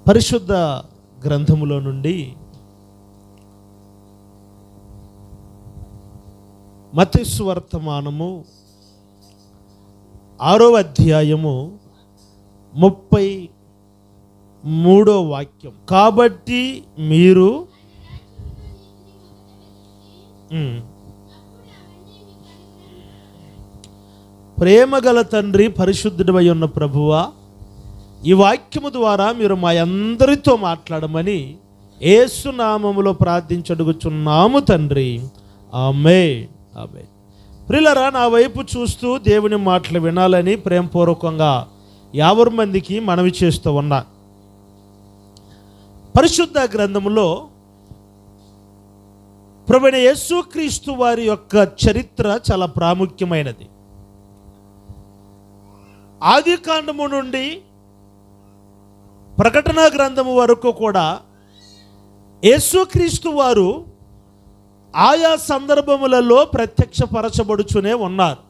పరిశుద్ధ గ్రంథములో నుండి మతస్సు వర్తమానము ఆరో అధ్యాయము ముప్పై మూడో వాక్యం కాబట్టి మీరు ఉమ్, ప్రేమగల తండ్రి పరిశుద్ధుడై ఉన్న ప్రభువా ఈ వాక్యము ద్వారా మీరు మా అందరితో మాట్లాడమని ఏసునామములో ప్రార్థించడుగుచున్నాము తండ్రి ఆమె ఆమె ప్రిలరా నా వైపు చూస్తూ దేవుని మాటలు వినాలని ప్రేమపూర్వకంగా యాభై మందికి మనవి చేస్తూ ఉన్నా పరిశుద్ధ గ్రంథములో ప్రభుని యేసుక్రీస్తు వారి యొక్క చరిత్ర చాలా ప్రాముఖ్యమైనది ఆది కాండము నుండి ప్రకటన గ్రంథము వరకు కూడా యేసుక్రీస్తు వారు ఆయా సందర్భములలో ప్రత్యక్షపరచబడుచునే ఉన్నారు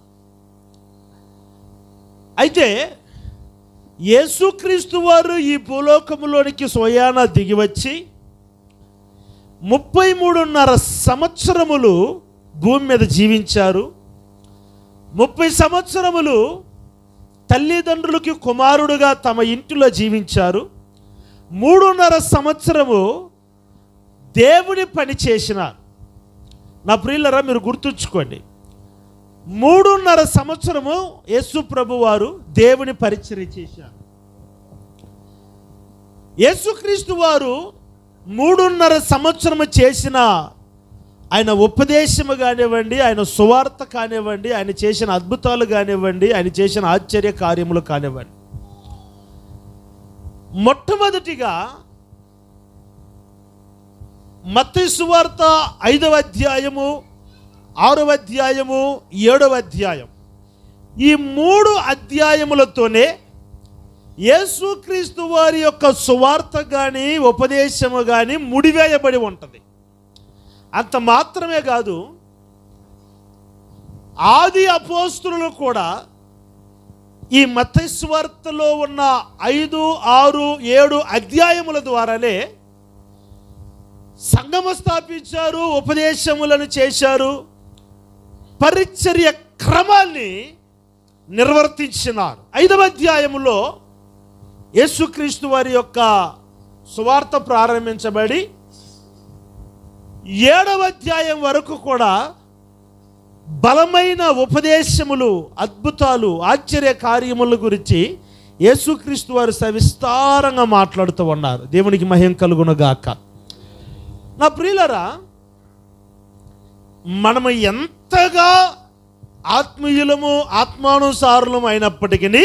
అయితే యేసుక్రీస్తు వారు ఈ భూలోకములోనికి స్వయాన దిగివచ్చి ముప్పై మూడున్నర సంవత్సరములు భూమి మీద జీవించారు ముప్పై సంవత్సరములు తల్లిదండ్రులకి కుమారుడుగా తమ ఇంటిలో జీవించారు మూడున్నర సంవత్సరము దేవుని పని చేసినారు నా ప్రియులరా మీరు గుర్తుంచుకోండి మూడున్నర సంవత్సరము యేసు ప్రభు వారు దేవుని పరిచర్య చేశారు యేసుక్రీస్తు వారు మూడున్నర సంవత్సరము చేసిన ఆయన ఉపదేశము కానివ్వండి ఆయన సువార్త కానివ్వండి ఆయన చేసిన అద్భుతాలు కానివ్వండి ఆయన చేసిన ఆశ్చర్య కార్యములు కానివ్వండి మొట్టమొదటిగా మత్తయి సువార్త ఐదవ అధ్యాయము ఆరవ అధ్యాయము ఏడవ అధ్యాయం ఈ మూడు అధ్యాయములతోనే యేసుక్రీస్తు వారి యొక్క సువార్త కానీ ఉపదేశము కానీ ముడివేయబడి ఉంటుంది అంత మాత్రమే కాదు ఆది అపోస్తులు కూడా ఈ మతస్వార్తలో ఉన్న ఐదు ఆరు ఏడు అధ్యాయముల ద్వారానే సంగమ స్థాపించారు ఉపదేశములను చేశారు పరిచర్య క్రమాన్ని నిర్వర్తించినారు ఐదవ అధ్యాయములో యేసుక్రీస్తు వారి యొక్క సువార్త ప్రారంభించబడి ఏడవ అధ్యాయం వరకు కూడా బలమైన ఉపదేశములు అద్భుతాలు ఆశ్చర్య కార్యముల గురించి యేసుక్రీస్తు వారు సవిస్తారంగా మాట్లాడుతూ ఉన్నారు దేవునికి మహిం కలుగునగాక నా ప్రియులరా మనము ఎంతగా ఆత్మీయులము ఆత్మానుసారులము అయినప్పటికీ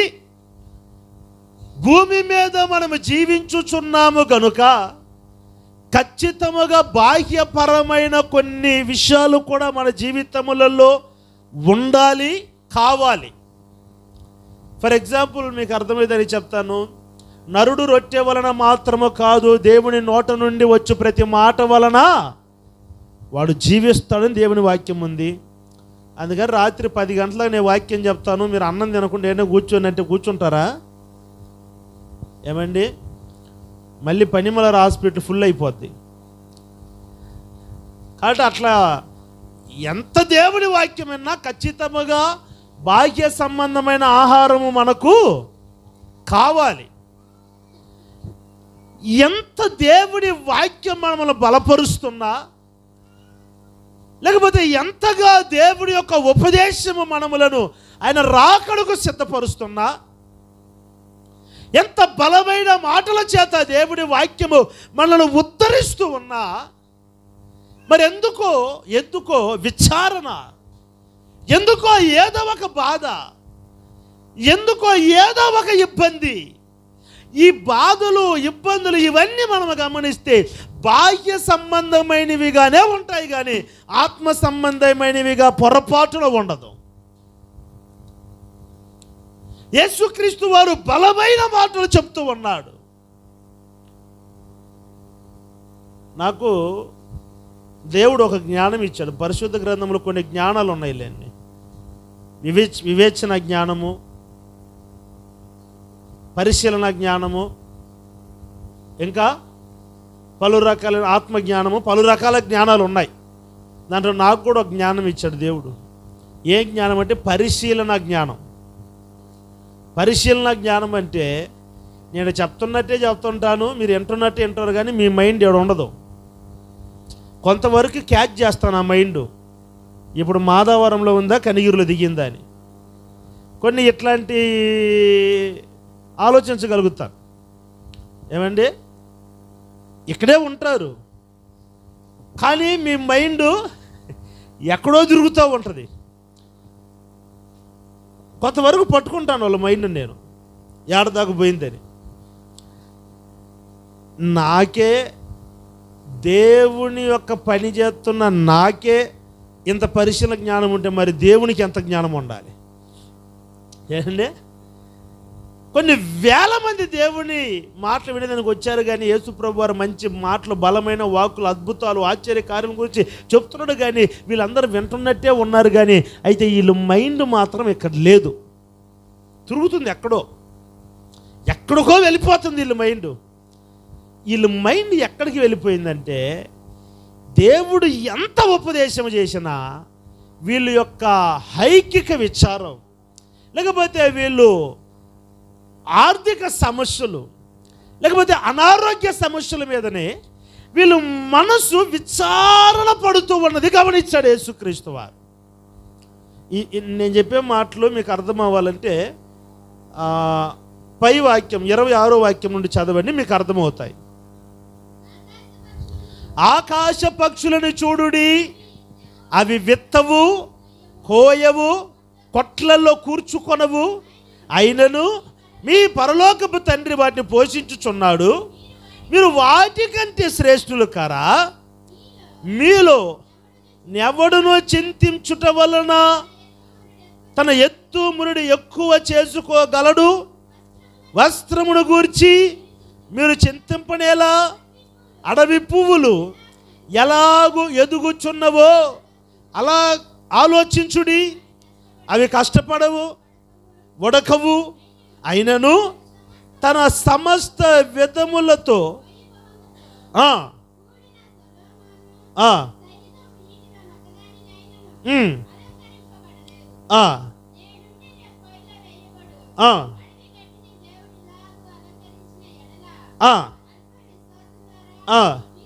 భూమి మీద మనము జీవించుచున్నాము గనుక ఖచ్చితముగా బాహ్యపరమైన కొన్ని విషయాలు కూడా మన జీవితములలో ఉండాలి కావాలి ఫర్ ఎగ్జాంపుల్ మీకు అర్థమైందని చెప్తాను నరుడు రొట్టె వలన మాత్రము కాదు దేవుని నోట నుండి వచ్చు ప్రతి మాట వలన వాడు జీవిస్తాడని దేవుని వాక్యం ఉంది అందుకని రాత్రి పది గంటలకు నేను వాక్యం చెప్తాను మీరు అన్నం తినకుండా ఏమైనా కూర్చొని అంటే కూర్చుంటారా ఏమండి మళ్ళీ పనిమల హాస్పిటల్ ఫుల్ అయిపోద్ది కాబట్టి అట్లా ఎంత దేవుని వాక్యమైనా ఖచ్చితంగా బాహ్య సంబంధమైన ఆహారము మనకు కావాలి ఎంత దేవుడి వాక్యం మనల్ని బలపరుస్తున్నా లేకపోతే ఎంతగా దేవుడి యొక్క ఉపదేశము మనములను ఆయన రాకడకు సిద్ధపరుస్తున్నా ఎంత బలమైన మాటల చేత దేవుడి వాక్యము మనల్ని ఉద్ధరిస్తూ ఉన్నా మరి ఎందుకో ఎందుకో విచారణ ఎందుకో ఏదో ఒక బాధ ఎందుకో ఏదో ఒక ఇబ్బంది ఈ బాధలు ఇబ్బందులు ఇవన్నీ మనం గమనిస్తే బాహ్య సంబంధమైనవిగానే ఉంటాయి కానీ ఆత్మ సంబంధమైనవిగా పొరపాటులో ఉండదు యేసుక్రీస్తు వారు బలమైన మాటలు చెప్తూ ఉన్నాడు నాకు దేవుడు ఒక జ్ఞానం ఇచ్చాడు పరిశుద్ధ గ్రంథంలో కొన్ని జ్ఞానాలు ఉన్నాయి లేండి వివేచ వివేచన జ్ఞానము పరిశీలన జ్ఞానము ఇంకా పలు రకాల ఆత్మజ్ఞానము పలు రకాల జ్ఞానాలు ఉన్నాయి దాంట్లో నాకు కూడా ఒక జ్ఞానం ఇచ్చాడు దేవుడు ఏ జ్ఞానం అంటే పరిశీలన జ్ఞానం పరిశీలన జ్ఞానం అంటే నేను చెప్తున్నట్టే చెప్తుంటాను మీరు వింటున్నట్టే వింటారు కానీ మీ మైండ్ ఎవడు ఉండదు కొంతవరకు క్యాచ్ చేస్తాను ఆ మైండ్ ఇప్పుడు మాధవరంలో ఉందా కనిగిరిలో దిగిందా అని కొన్ని ఇట్లాంటి ఆలోచించగలుగుతాను ఏమండి ఇక్కడే ఉంటారు కానీ మీ మైండ్ ఎక్కడో తిరుగుతూ ఉంటుంది కొంతవరకు పట్టుకుంటాను వాళ్ళ మైండ్ నేను ఏడదాకా పోయిందని నాకే దేవుని యొక్క పని చేస్తున్న నాకే ఇంత పరిశీలన జ్ఞానం ఉంటే మరి దేవునికి ఎంత జ్ఞానం ఉండాలి ఏంటండి కొన్ని వేల మంది దేవుని మాటలు వినేదానికి వచ్చారు కానీ యేసుప్రభు వారు మంచి మాటలు బలమైన వాక్కులు అద్భుతాలు ఆశ్చర్య కార్యం గురించి చెప్తున్నాడు కానీ వీళ్ళందరూ వింటున్నట్టే ఉన్నారు కానీ అయితే వీళ్ళ మైండ్ మాత్రం ఇక్కడ లేదు తిరుగుతుంది ఎక్కడో ఎక్కడికో వెళ్ళిపోతుంది వీళ్ళ మైండ్ వీళ్ళ మైండ్ ఎక్కడికి వెళ్ళిపోయిందంటే దేవుడు ఎంత ఉపదేశం చేసినా వీళ్ళ యొక్క హైకిక విచారం లేకపోతే వీళ్ళు ఆర్థిక సమస్యలు లేకపోతే అనారోగ్య సమస్యల మీదనే వీళ్ళు మనసు విచారణ పడుతూ ఉన్నది గమనించాడు యేసుక్రీస్తు వారు ఈ ఈ- నేను చెప్పే మాటలు మీకు అర్థం అవ్వాలంటే ఆ, పై వాక్యం ఇరవై ఆరో వాక్యం నుండి చదవండి మీకు అర్థమవుతాయి ఆకాశ పక్షులను చూడుడి అవి విత్తవు కోయవు కొట్లలో కూర్చుకొనవు అయినను మీ పరలోకపు తండ్రి వాటిని పోషించుచున్నాడు మీరు వాటికంటే శ్రేష్ఠులు కారా మీలో ఎవడునో చింతించుట వలన తన ఎత్తు మునుడి ఎక్కువ చేసుకోగలడు వస్త్రమును గూర్చి మీరు చింతింపనేలా అడవి పువ్వులు ఎలాగూ ఎదుగుచున్నవో అలా ఆలోచించుడి అవి కష్టపడవు ఉడకవు అయినను తన సమస్త విధములతో ఆ, ఆ, ఉమ్, ఆ, ఆ, ఆ, ఆ.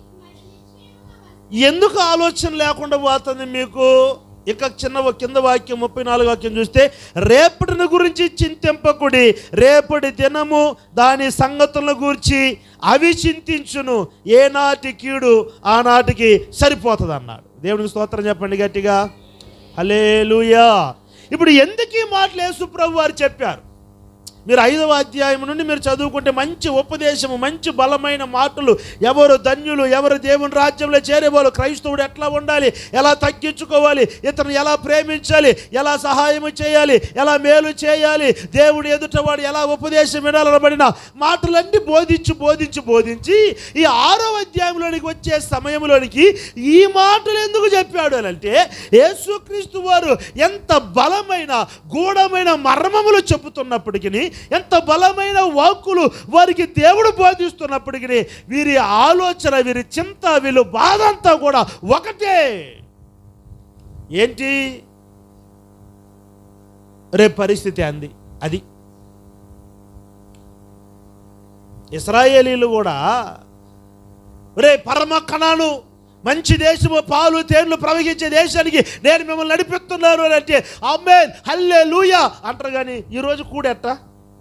ఎందుకు ఆలోచన లేకుండా పోతుంది మీకు ఇక చిన్న ఒక కింద వాక్యం ముప్పై నాలుగు వాక్యం చూస్తే రేపటిని గురించి చింతింపకుడి రేపటి దినము దాని సంగతుల గురించి అవి చింతించును ఏనాటి కీడు ఆనాటికి సరిపోతుంది అన్నాడు దేవునికి స్తోత్రం చెప్పండి గట్టిగా హలేలుయా ఇప్పుడు ఎందుకు ఈ మాటలు యేసుప్రభు వారు చెప్పారు మీరు ఐదవ అధ్యాయం నుండి మీరు చదువుకుంటే మంచి ఉపదేశము మంచి బలమైన మాటలు ఎవరు ధన్యులు ఎవరు దేవుని రాజ్యంలో చేరేవాళ్ళు క్రైస్తవుడు ఎట్లా ఉండాలి ఎలా తగ్గించుకోవాలి ఇతను ఎలా ప్రేమించాలి ఎలా సహాయం చేయాలి ఎలా మేలు చేయాలి దేవుడు ఎదుటవాడు ఎలా ఉపదేశం వినాలనబడిన మాటలన్నీ బోధించి బోధించి బోధించి ఈ ఆరో అధ్యాయంలోనికి వచ్చే సమయంలోనికి ఈ మాటలు ఎందుకు చెప్పాడు అని అంటే యేసుక్రీస్తు వారు ఎంత బలమైన గూఢమైన మర్మములు చెబుతున్నప్పటికీ ఎంత బలమైన వాక్కులు వారికి దేవుడు బోధిస్తున్నప్పటికీ వీరి ఆలోచన వీరి చింత వీళ్ళు బాధ అంతా కూడా ఒకటే ఏంటి రేపు పరిస్థితి అంది అది ఇస్రాయేలీలు కూడా రే పరమ కణాలు మంచి దేశము పాలు తేళ్లు ప్రవహించే దేశానికి నేను మిమ్మల్ని నడిపిస్తున్నాను అని అంటే అమ్మే హల్లే లూయా అంటారు కానీ ఈరోజు కూడెట్టా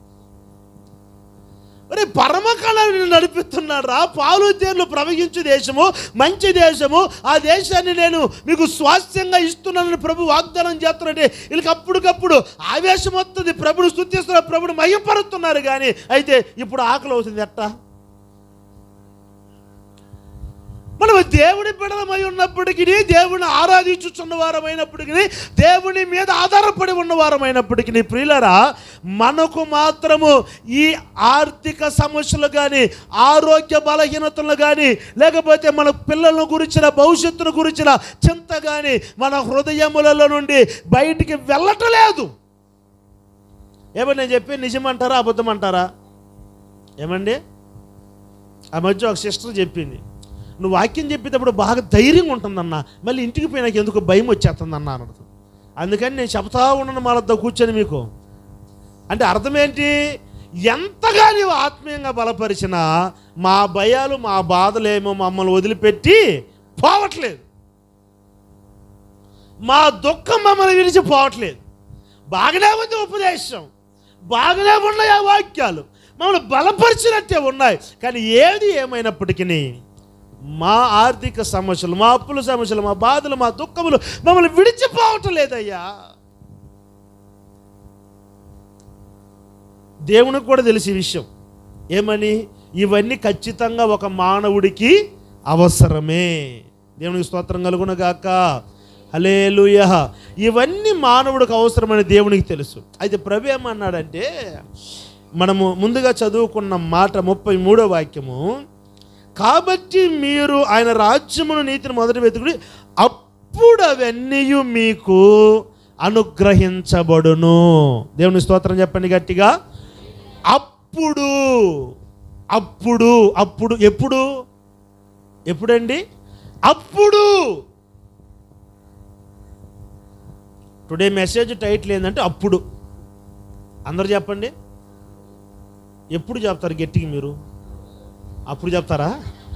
మరి పరమకళని నడిపిస్తున్నారా పాలు తేర్లు ప్రవహించు దేశము మంచి దేశము ఆ దేశాన్ని నేను మీకు స్వాస్థ్యంగా ఇస్తున్నానని ప్రభు వాగ్దానం చేస్తున్నారంటే వీళ్ళకి అప్పటికప్పుడు ఆవేశం వస్తుంది ప్రభుడు స్థుతిస్తున్నారు ప్రభుడు మయపరుస్తున్నారు కానీ అయితే ఇప్పుడు ఆకలి అవుతుంది ఎట్టా మనం దేవుడి బిడలమై ఉన్నప్పటికీ దేవుని ఆరాధించుచున్న వారమైనప్పటికీ దేవుని మీద ఆధారపడి ఉన్న వారమైనప్పటికీ ప్రియులరా మనకు మాత్రము ఈ ఆర్థిక సమస్యలు కానీ ఆరోగ్య బలహీనతలు కానీ లేకపోతే మన పిల్లల గురించిన భవిష్యత్తును గురించిన చింత కానీ మన హృదయములలో నుండి బయటికి వెళ్ళటలేదు ఏమని నేను చెప్పి నిజమంటారా అబద్ధం అంటారా ఏమండి ఆ మధ్య ఒక సిస్టర్ చెప్పింది నువ్వు వాక్యం చెప్పేటప్పుడు బాగా ధైర్యంగా ఉంటుందన్న మళ్ళీ ఇంటికి పోయినాక ఎందుకు భయం వచ్చేస్తుందన్న అన్నది అందుకని నేను చెప్తా ఉన్నాను వాళ్ళతో కూర్చొని మీకు అంటే అర్థం ఏంటి ఎంతగా నీవు ఆత్మీయంగా బలపరిచినా మా భయాలు మా బాధలేమో మమ్మల్ని వదిలిపెట్టి పోవట్లేదు మా దుఃఖం మమ్మల్ని విడిచి పోవట్లేదు బాగానే ఉంది ఉపదేశం బాగానే ఉన్నాయి ఆ వాక్యాలు మమ్మల్ని బలపరిచినట్టే ఉన్నాయి కానీ ఏది ఏమైనప్పటికీ మా ఆర్థిక సమస్యలు మా అప్పుల సమస్యలు మా బాధలు మా దుఃఖములు మమ్మల్ని విడిచిపోవటం లేదయ్యా దేవునికి కూడా తెలిసి ఈ విషయం ఏమని ఇవన్నీ ఖచ్చితంగా ఒక మానవుడికి అవసరమే దేవునికి స్తోత్రం కలుగున గాక హలేలుయ ఇవన్నీ మానవుడికి అవసరమని దేవునికి తెలుసు అయితే ప్రభు ఏమన్నాడంటే మనము ముందుగా చదువుకున్న మాట ముప్పై మూడో వాక్యము కాబట్టి మీరు ఆయన రాజ్యమును నీతిని మొదటి వెతుకుడి అప్పుడు అవన్నీ మీకు అనుగ్రహించబడును దేవుని స్తోత్రం చెప్పండి గట్టిగా అప్పుడు అప్పుడు అప్పుడు ఎప్పుడు ఎప్పుడండి అప్పుడు టుడే మెసేజ్ టైటిల్ ఏంటంటే అప్పుడు అందరు చెప్పండి ఎప్పుడు చెప్తారు గట్టిగా మీరు అప్పుడు చెప్తారా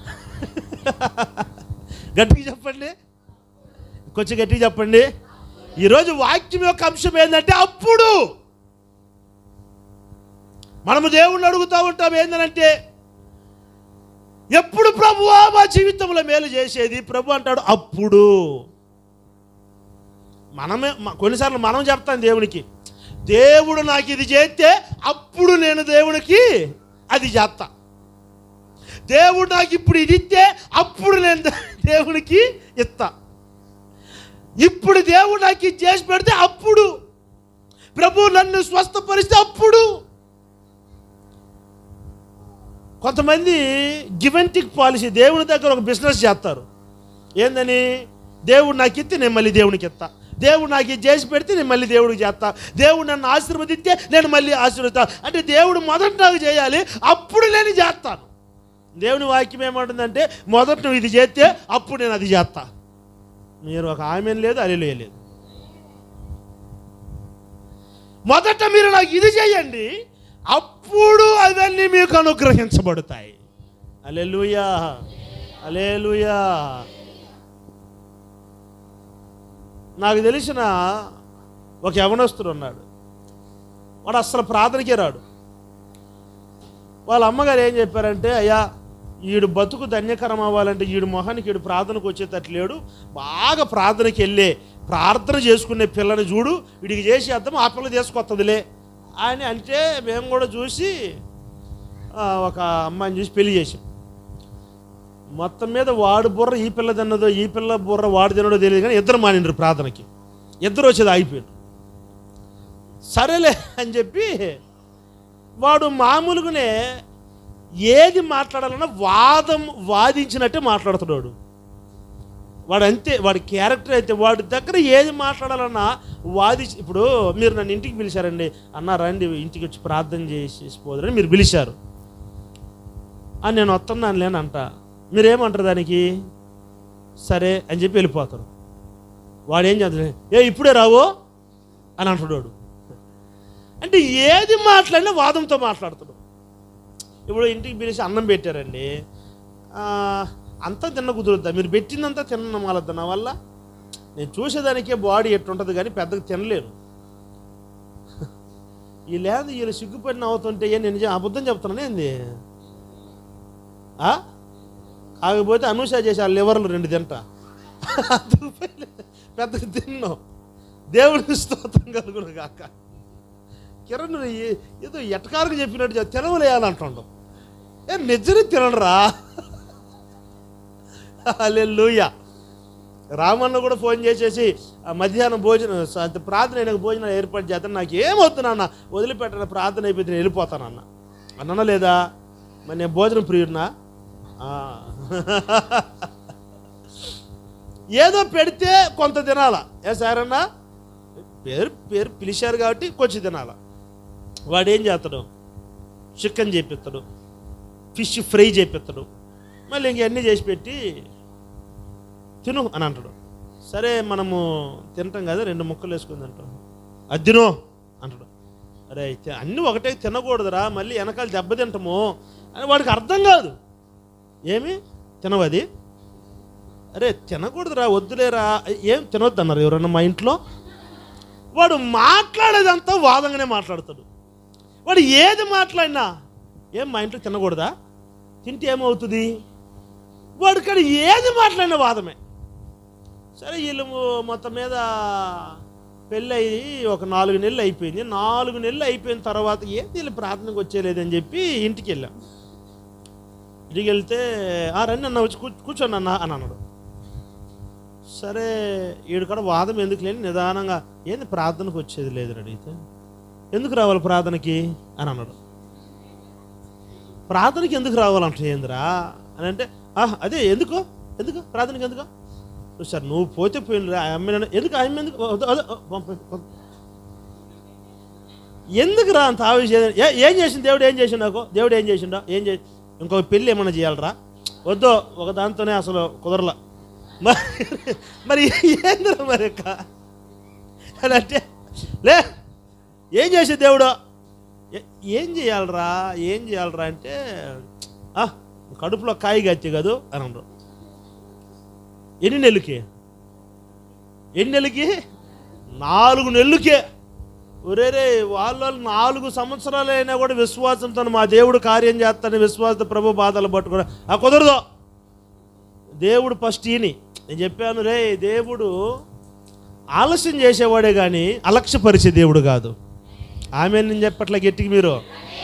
గట్టిగా చెప్పండి కొంచెం గట్టిగా చెప్పండి ఈరోజు వాక్యం యొక్క అంశం ఏంటంటే అప్పుడు మనము దేవుణ్ణి అడుగుతూ ఉంటాం ఏంటంటే ఎప్పుడు ప్రభువా మా జీవితంలో మేలు చేసేది ప్రభు అంటాడు అప్పుడు మనమే మ- కొన్నిసార్లు మనం చెప్తాం దేవునికి దేవుడు నాకు ఇది చేస్తే అప్పుడు నేను దేవునికి అది చేస్తా దేవుడు నాకు ఇప్పుడు ఇది ఇస్తే అప్పుడు నేను దే- దేవునికి ఇస్తా ఇప్పుడు దేవుడు నాకు ఇది చేసి పెడితే అప్పుడు ప్రభు నన్ను స్వస్థపరిస్తే అప్పుడు కొంతమంది గివెంటిక్ పాలసీ దేవుని దగ్గర ఒక బిజినెస్ చేస్తారు ఏందని దేవుడు నాకు ఇస్తే నేను మళ్ళీ దేవునికి ఇస్తా దేవుడు నాకు ఇది చేసి పెడితే నేను మళ్ళీ దేవుడికి చేస్తా దేవుడు నన్ను ఆశీర్వదిస్తే నేను మళ్ళీ ఆశీర్వదిస్తా అంటే దేవుడు మొదట నాకు చేయాలి అప్పుడు నేను చేస్తాను దేవుని వాక్యం ఏమంటుందంటే మొదట నువ్వు ఇది చేస్తే అప్పుడు నేను అది చేస్తా మీరు ఒక ఆమె లేదు అలిలో లేదు మొదట మీరు నాకు ఇది చేయండి అప్పుడు అవన్నీ మీకు అనుగ్రహించబడతాయి అలెలుయా అలేలుయా నాకు తెలిసిన ఒక యవనస్తుడు ఉన్నాడు వాడు అస్సలు ప్రార్థనకే రాడు వాళ్ళ అమ్మగారు ఏం చెప్పారంటే అయ్యా ఈడు బతుకు ధన్యకరం అవ్వాలంటే ఈడు మొహానికి ఈడు ప్రార్థనకు వచ్చేటట్లు లేడు బాగా ప్రార్థనకి వెళ్ళే ప్రార్థన చేసుకునే పిల్లని చూడు వీడికి చేసి అర్థం ఆ పిల్ల తీసుకొస్తుందిలే అని అంటే మేము కూడా చూసి ఆ, ఒక అమ్మాయిని చూసి పెళ్లి చేసాం మొత్తం మీద వాడు బుర్ర ఈ పిల్ల తిన్నదో ఈ పిల్ల బుర్ర వాడు తినడో తెలియదు కానీ ఇద్దరు మానిండ్రు ప్రార్థనకి ఇద్దరు వచ్చేది ఆగిపోయారు సరేలే అని చెప్పి వాడు మామూలుగానే ఏది మాట్లాడాలన్నా వాదం వాదించినట్టే మాట్లాడుతున్నాడు వాడు. వాడు అంతే వాడి క్యారెక్టర్ అయితే వాడి దగ్గర ఏది మాట్లాడాలన్నా వాది ఇప్పుడు మీరు నన్ను ఇంటికి పిలిచారండి అన్న రండి ఇంటికి వచ్చి ప్రార్థన చేసి పోదురని మీరు పిలిచారు అని నేను వస్తున్నాను లేని అంట మీరేమంటారు దానికి సరే అని చెప్పి వెళ్ళిపోతారు వాడు ఏం చేస్తాడు ఏ ఇప్పుడే రావో అని అంటున్నాడు అంటే ఏది మాట్లాడినా వాదంతో మాట్లాడుతాడు ఇప్పుడు ఇంటికి పిలిచి అన్నం పెట్టారండి ఆ, అంతా తిన్న కుదురుద్దా మీరు పెట్టిందంతా తిన్న మాలద్దా నా వల్ల నేను చూసేదానికే బాడీ ఎట్టుంటుంది కానీ పెద్దగా తినలేను ఈ లేదు వీళ్ళు సిగ్గుపడిన అవుతుంటే ఏ నేను నిజం అబద్ధం చెప్తున్నాను ఏంది ఆ? కాకపోతే అనూష చేసి ఆ లివర్లు రెండు తింటా అంత రూపాయలు పెద్దగా తిన్నాం దేవుడికి స్తోత్రం కలుగును కాక కిరణ్ ఏ- ఏదో ఎటకారకు చెప్పినట్టు చెప్- తినవలేయాలంటుండం ఏ నిజమే తినడరా అల్లెలుయ రామన్న కూడా ఫోన్ చేసేసి "ఆ మధ్యాహ్నం భోజనం స- అంత ప్రార్థన అయినాక భోజనం ఏర్పాటు చేస్తాను నాకు ఏమవుతున్నా వదిలిపెట్టిన ప్రార్థన అయిపోతే నేను వెళ్ళిపోతానన్న అన్న లేదా మరి నేను భోజనం ప్రియుడినా ఆ. ఏదో పెడితే కొంత తినాలా ఏ సారన్నా పేరు పేరు పిలిచారు కాబట్టి కొంచెం తినాలా వాడు ఏం చేస్తాడు చికెన్ చేపిస్తాడు ఫిష్ ఫ్రై చేపిస్తాడు మళ్ళీ ఇంకన్నీ చేసి పెట్టి తిను అని అంటాడు సరే మనము తింటాం కదా రెండు ముక్కలు వేసుకుని తింటాం అది తిను అంటాడు అరే తి- అన్నీ ఒకటే తినకూడదురా మళ్ళీ వెనకాల దెబ్బ తింటాము అని వాడికి అర్థం కాదు ఏమి తినవది అరే తినకూడదురా వద్దులేరా ఏం తినొద్దు అన్నారు ఎవరన్నా మా ఇంట్లో వాడు మాట్లాడేదంతా వాదంగానే మాట్లాడతాడు వాడు ఏది మాట్లాడినా ఏం మా ఇంట్లో తినకూడదా తింటే ఏమవుతుంది వాడు ఇక్కడ ఏది మాట్లాడిన వాదమే సరే వీళ్ళు మొత్తం మీద పెళ్ళి అయ్యి ఒక నాలుగు నెలలు అయిపోయింది నాలుగు నెలలు అయిపోయిన తర్వాత ఏం వీళ్ళు ప్రార్థనకు వచ్చేలేదని చెప్పి ఇంటికి వెళ్ళాం ఇంటికి వెళ్తే ఆ రండి అన్న వచ్చి కూర్చో కూర్చోండి అన్న అని అన్నాడు సరే ఈడు కూడా వాదం ఎందుకు లేని నిదానంగా ఏంది ప్రార్థనకు వచ్చేది లేదని అడిగితే ఎందుకు రావాలి ప్రార్థనకి అని అన్నాడు ప్రార్థనకి ఎందుకు రావాలంటే ఏందిరా అని అంటే "ఆ, అదే ఎందుకు ఎందుకు ప్రార్థనకి ఎందుకు సార్ నువ్వు పోతే పోయినరా ఆ అమ్మాయి నన్ను- ఎందుకు ఆ అమ్మాయి ఎందుకు వద్దు, వద్దు, పంప- పంప. ఎందుకు రా అంత ఆవేశం ఏ- ఏం చేసింది దేవుడు ఏం చేసిండు నాకు దేవుడు ఏం చేసిండో ఏం చేసి ఇంకొక పెళ్ళి ఏమన్నా చేయాలరా వద్దు ఒక దాంతోనే అసలు కుదరలా మరి మరి ఏందిరా మరి ఇక? అని అంటే లే ఏం చేసే దేవుడు ఏ- ఏం చేయాలరా ఏం చేయాలరా అంటే "ఆ, కడుపులో కాయ గచ్చి కదూ అని అన్నారు ఎన్ని నెలలకి ఎన్ని నెలలకి నాలుగు నెలలకే ఒరేరే వాళ్ళు నాలుగు సంవత్సరాలు అయినా కూడా విశ్వాసంతో మా దేవుడు కార్యం చేస్తాను విశ్వాస ప్రభు బాధలు పట్టుకోవడం ఆ కుదరదు దేవుడు ఫస్ట్ ఈని నేను చెప్పాను రే దేవుడు ఆలస్యం చేసేవాడే కానీ అలక్ష్యపరిచే దేవుడు కాదు ఆమె నేను చెప్పట్లే గట్టికి మీరు